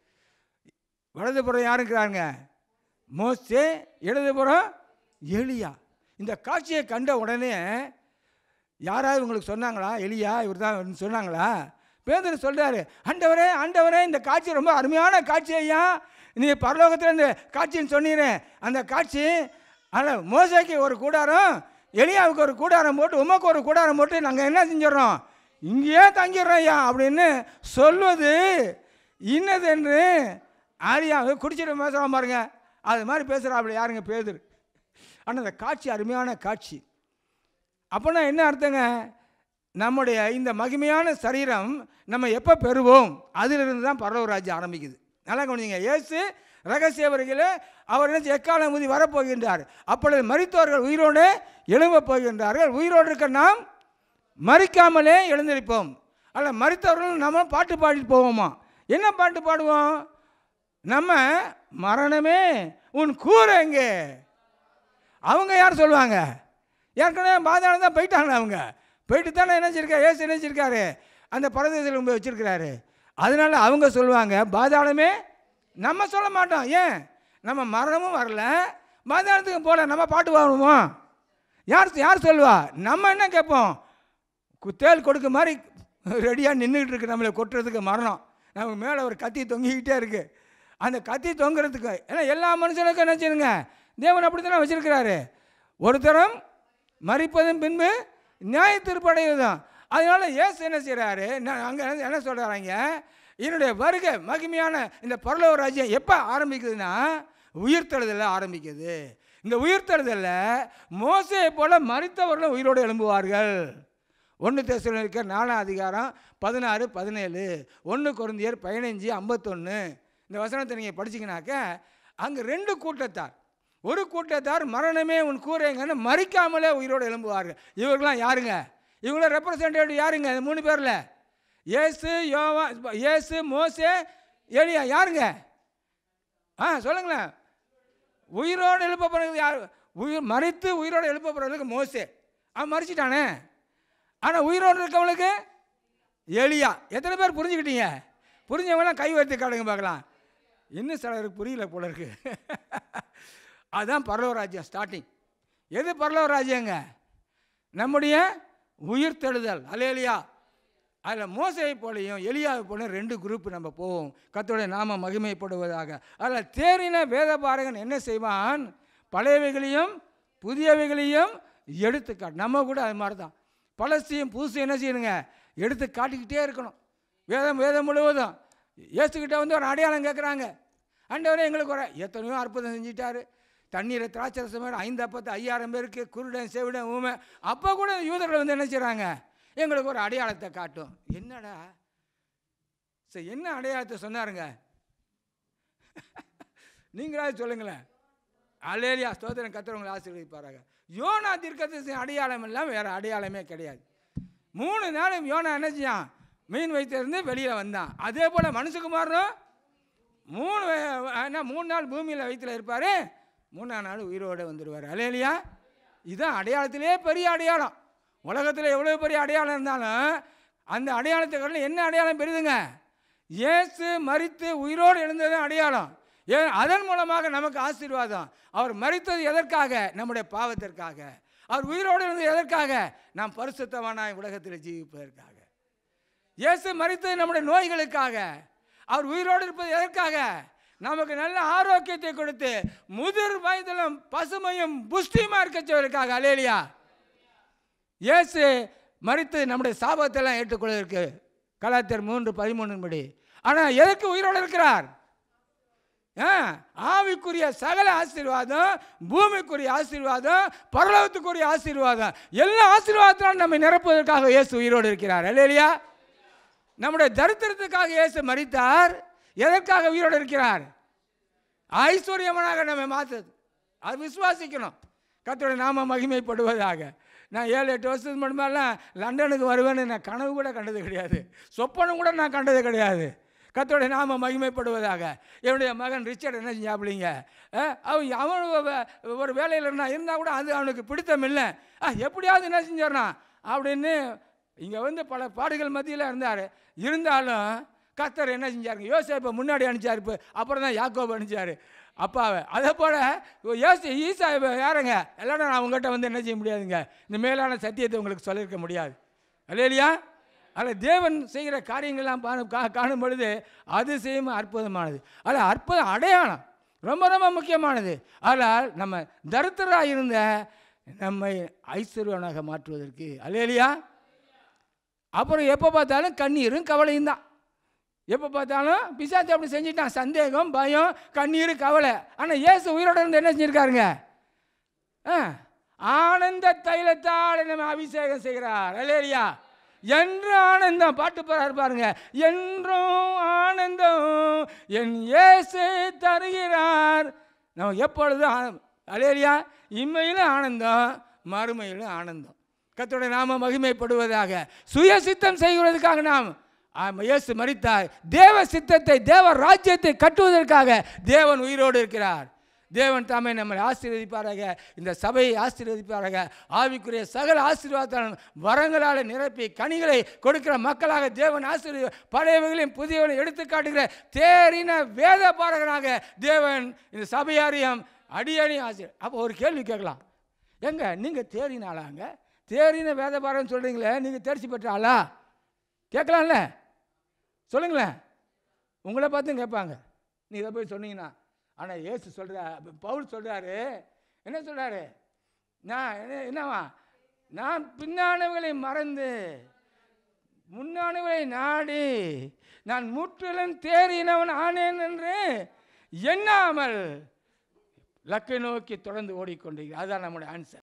வலதுபுறம் யாருங்கிறாங்க மோசே இடதுபுறம் எலியா இந்த காட்சியை கண்ட உடனே யாராவது உங்களுக்கு சொன்னாங்களா எலியா இவர் தான் சொன்னாங்களா பேதர் சொல்றாரு ஆண்டவரே ஆண்டவரே இந்த காட்சி ரொம்ப அருமையான காட்சி ஐயா நீ பரலோகத்தில் இந்த காட்சின்னு சொன்னீரே அந்த காட்சி ஆனால் மோசைக்கு ஒரு கூடாரம் எலியாவுக்கு ஒரு கூடாரம் போட்டு உமக்கு ஒரு கூடாரம் போட்டு நாங்கள் என்ன செஞ்சிடறோம் இங்கேயே தங்கிடுறோம் ஐயா அப்படின்னு சொல்வது இன்னது என்று ஆரியா குடிச்சிட்டு பேசுகிறான் பாருங்க அது மாதிரி பேசுகிறாப்புல யாருங்க பேதர் ஆனால் அந்த காட்சி அருமையான காட்சி அப்போனா என்ன அர்த்தங்க நம்முடைய இந்த மகிமையான சரீரம் நம்ம எப்போ பெறுவோம் அதிலிருந்து தான் பரலோக ராஜ்யம் ஆரம்பிக்குது நல்லா கவனிங்க இயேசு ரகசிய வருகையில் அவர் என்ன செய்ய- எக்காலம் ஊதி வரப்போகின்றார் அப்பொழுது மரித்தவர்கள் உயிரோடு எழும்பப் போகின்றார்கள் உயிரோடு இருக்க நாம் மறிக்காமலே எழுந்திருப்போம் அல்ல மறித்தவர்கள் நம்ம பாட்டு பாடிட்டு போவோமா என்ன பாட்டு பாடுவோம் நம்ம மரணமே உன் கூரை எங்கே அவங்க யார் சொல்லுவாங்க ஏற்கனவே பாதாளம் தான் போயிட்டாங்க அவங்க போயிட்டு தானே என்ன வச்சிருக்காரு ஏசு என்ன வச்சிருக்காரு அந்த பரதேசத்தில் போய் வச்சிருக்கிறாரு அதனால அவங்க சொல்லுவாங்க பாதாளமே நம்ம சொல்ல மாட்டோம் ஏன் நம்ம மரணமும் வரல பாதாளத்துக்கு போகல நம்ம பாட்டு பாடுவோமா யார் யார் சொல்லுவா நம்ம என்ன கேட்போம் கு- தேள் கொடுக்க மாதிரி ரெடியாக நின்றுக்கிட்டு இருக்கு நம்மளை கொட்டுறதுக்கு மரணம் நமக்கு மேலே ஒரு கத்தி தொங்கிக்கிட்டே இருக்கு அந்த கத்தி தொங்குறதுக்கு ஏன்னா எல்லா மனுஷனுக்கும் என்ன செய்யுங்க தேவன் அப்படி தானே வச்சிருக்கிறாரு ஒருத்தரும் மறிப்பதும் பின்பு நியாய திருப்படைவதும் அதனால இயேசு என்ன செய்கிறாரு அங்கே என்ன சொல்கிறாங்க என்னுடைய வருகை மகிமையான இந்த பரலோக ராஜ்யம் எப்போ ஆரம்பிக்குதுன்னா உயிர்த்தெழுதலில் ஆரம்பிக்குது இந்த உயிர்த்தெழுதலில் மோசையை போல மறித்தவர்களும் உயிரோடு எழும்புவார்கள் ஒன்று தேசனிக்க நாலாம் அதிகாரம் பதினாறு பதினேழு ஒன்று குருந்தியர் பதினஞ்சு ஐம்பத்தொன்று இந்த வசனத்தை நீங்கள் படிச்சீங்கன்னாக்க அங்கே ரெண்டு கூட்டத்தார் ஒரு கூட்டத்தார் மரணமே உன் கூரைங்கன்னு மறிக்காமலே உயிரோடு எழும்புவார்கள் இவர்களாம் யாருங்க இவங்கள ரெப்ரசன்டேட்டிவ் யாருங்க இந்த மூணு பேரில் இயேசு யோவா இயேசு மோசே எலியா யாருங்க ஆ சொல்லுங்களேன் உயிரோடு எழுப்பப்படுறது யார் உயிர் மறித்து உயிரோடு எழுப்பப்படுறதுக்கு மோசே அவன் மறிச்சிட்டானே ஆனால் உயிரோடு இருக்கவனுக்கு எலியா எத்தனை பேர் புரிஞ்சுக்கிட்டீங்க புரிஞ்சவங்களாம் கை வைத்து காடுங்க பார்க்கலாம் இன்னும் சிலருக்கு புரியல போல இருக்கு அதுதான் பரலோக ராஜ்யம் ஸ்டார்டிங் எது பரலோக ராஜ்யங்க நம்முடைய உயிர்த்தெழுதல் அலேலியா அதில் மோசையை போலையும் எலியாவை போலையும் ரெண்டு குரூப் நம்ம போவோம் கர்த்தருடைய நாம மகிமைப்படுவதாக அதில் தேறின வேதபாரகன் என்ன செய்வான் பழையவைகளையும் புதியவைகளையும் எடுத்துக்காட்டு நம்ம கூட அது மாதிரி தான் பழசையும் புதுசையும் என்ன செய்யணுங்க எடுத்து காட்டிக்கிட்டே இருக்கணும் வேதம் வேதம் முழுவதும் இயேசுக்கிட்ட வந்து ஒரு அடையாளம் கேட்குறாங்க ஆண்டவரே எங்களுக்கு ஒரு எத்தனையோ அற்புதம் செஞ்சிட்டாரு தண்ணீரை திராட்சரசம் ஐந்து அப்பத்து ஐயாயிரம் பேருக்கு குருடன் செவிடன் ஊமை அப்போ கூட யூதர்கள் வந்து என்ன செய்கிறாங்க எங்களுக்கு ஒரு அடையாளத்தை காட்டும் என்னடா சரி என்ன அடையாளத்தை சொன்னாருங்க நீங்களாவது சொல்லுங்களேன் அலேலியா ஸ்தோத்திரம் கத்துறவங்களை ஆசீர்வதிப்பாராங்க யோனா தீர்க்கதரிசி அடையாளம் எல்லாம் வேறு அடையாளமே கிடையாது மூணு நாளும் யோனா என்ன செய்யான் மீன் வைத்திருந்து வெளியில் வந்தான் அதே போல் மனுஷகுமாரனும் மூணு வே- என்ன மூணு நாள் பூமியில் வயிற்றில் இருப்பார் மூணாம் நாள் உயிரோடு வந்துடுவார் அலேலியா இதுதான் அடையாளத்திலே பெரிய அடையாளம் உலகத்தில் எவ்வளோ பெரிய அடையாளம் இருந்தாலும் அந்த அடையாளத்தை காட்டிலும் என்ன அடையாளம் பெரிதுங்க இயேசு மரித்து உயிரோடு எழுந்தது அடையாளம் ஏன் அதன் மூலமாக நமக்கு ஆசீர்வாதம் அவர் மரித்தது எதற்காக நம்முடைய பாவத்திற்காக அவர் உயிரோடு இருந்தது எதற்காக நாம் பரிசுத்தவானாய் உலகத்தில் ஜீவிப்பதற்காக இயேசு மரித்தது நம்முடைய நோய்களுக்காக அவர் உயிரோடு இருப்பது எதற்காக நமக்கு நல்ல ஆரோக்கியத்தை கொடுத்து முதிர் வயதிலும் பசுமையும் புஷ்டியுமா இருக்க செய்வதற்காக அலேலியா இயேசு மரித்து நம்முடைய சாபத்தெல்லாம் ஏற்றுக்கொள்வதற்கு கலாத்தியர் மூன்று பதிமூணின் படி ஆனால் எதற்கு உயிரோடு இருக்கிறார் ஆ, ஆவிக்குரிய சகல ஆசீர்வாதம் பூமிக்குரிய ஆசீர்வாதம் பரலோகத்துக்குரிய ஆசீர்வாதம் எல்லா ஆசீர்வாதத்திலும் நம்மை நிரப்புவதற்காக இயேசு உயிரோடு இருக்கிறார் இல்லையா நம்முடைய தரித்திரத்துக்காக இயேசு மரித்தார் எதற்காக உயிரோடு இருக்கிறார் ஐஸ்வர்யமனாக நம்மை மாற்றுது அது விசுவாசிக்கணும் கர்த்தருடைய நாம மகிமைப்படுவதாக நான் ஏழு எட்டு வருஷத்துக்கு முன்னாடிலாம் லண்டனுக்கு வருவேன்னு நான் கனவு கூட கண்டது கிடையாது சொப்பனம் கூட நான் கண்டது கிடையாது கர்த்தருடைய நாம மகிமைப்படுவதாக என்னுடைய மகன் ரிச்சர்ட் என்ன செஞ்சாப்பிளிங்க அவன் அவன் வ- ஒரு வேலையில் இருந்தா இருந்தால் கூட அது அவனுக்கு பிடித்தம் இல்லை ஆ எப்படியாவது என்ன செஞ்சிடறான் அப்படின்னு இங்கே வந்து பல பாடுகள் மத்தியில் இருந்தார் இருந்தாலும் கர்த்தர் என்ன செஞ்சாருங்க யோசேப்பை முன்னாடி அனுப்பிச்சார் இப்போ அப்புறம் தான் யாக்கோபு அனுப்பிச்சார் அப்பாவை அதே போல் யோசி ஈசா இப்ப யாருங்க எல்லாரும் நான் உங்கள்கிட்ட வந்து என்ன செய்ய முடியாதுங்க இந்த மேலான சத்தியத்தை உங்களுக்கு சொல்லியிருக்க முடியாது இல்லையா அதில் தேவன் செய்கிற காரியங்கள்லாம் பா- கா காணும் பொழுது அதிசயம் அற்புதமானது அதில் அற்புதம் அடையாளம் ரொம்ப ரொம்ப முக்கியமானது ஆனால் நம்ம தரித்திராக இருந்த நம்மை ஐஸ்வர்யவனாக மாற்றுவதற்கு அல்லையா அப்புறம் எப்போ பார்த்தாலும் கண்ணீரும் கவலையும் தான் எப்போ பார்த்தாலும் பிசாசு அப்படி செஞ்சிட்டான் சந்தேகம் பயம் கண்ணீர் கவலை ஆனால் இயேசு உயிரோட இருந்து என்ன செஞ்சிருக்காருங்க ஆ, ஆனந்த தைலத்தால் நம்ம அபிஷேகம் செய்கிறார் அல்லேலியா என்றும் ஆனந்தம் பாட்டு பாரு பாருங்க என்றும் ஆனந்தம் என் இயேசு தருகிறார் நம்ம எப்பொழுதும் ஆனந்தம் அலேலியா இம்மையிலும் ஆனந்தம் மறுமையிலும் ஆனந்தம் கர்த்தருடைய நாம மகிமைப்படுவதாக சுய சித்தம் செய்கிறதுக்காக நாம் ஆம், இயேசு மரித்தார் தேவ சித்தத்தை தேவ ராஜ்யத்தை கட்டுவதற்காக தேவன் உயிரோடு இருக்கிறார் தேவன் தாமே நம்மை ஆசீர்வதிப்பாராக இந்த சபையை ஆசீர்வதிப்பாராக ஆவிக்குரிய சகல ஆசீர்வாதத்தால் வரங்களால் நிரப்பி கனிகளை கொடுக்கிற மக்களாக தேவன் ஆசீர்வதி பழையவைகளையும் புதியவளையும் எடுத்து காட்டுகிற தேறின வேத பாரகனாக தேவன் இந்த சபையாரியம் அடியணி ஆசீர் அப்போ ஒரு கேள்வி கேட்கலாம் ஏங்க நீங்கள் தேறின ஆளாங்க தேறின வேத பாரம் சொல்கிறீங்களே நீங்கள் தேர்ச்சி பெற்ற ஆளா கேட்கலாம்ல சொல்லுங்களேன் உங்களை பார்த்து கேட்பாங்க நீ இதை போய் சொன்னீங்கன்னா ஆனால் ஏசு சொல்கிற பவுல் சொல்கிறாரு என்ன சொல்கிறாரு நான் என்ன- என்னவா நான் பின்னானவர்களை மறந்து முன்னானவரை நாடி நான் முற்றிலும் தேறினவன் ஆனேன் என்று எண்ணாமல் லக்கை நோக்கி தொடர்ந்து ஓடிக்கொண்டிருக்கிறேன் அதுதான் நம்முடைய ஆன்சர்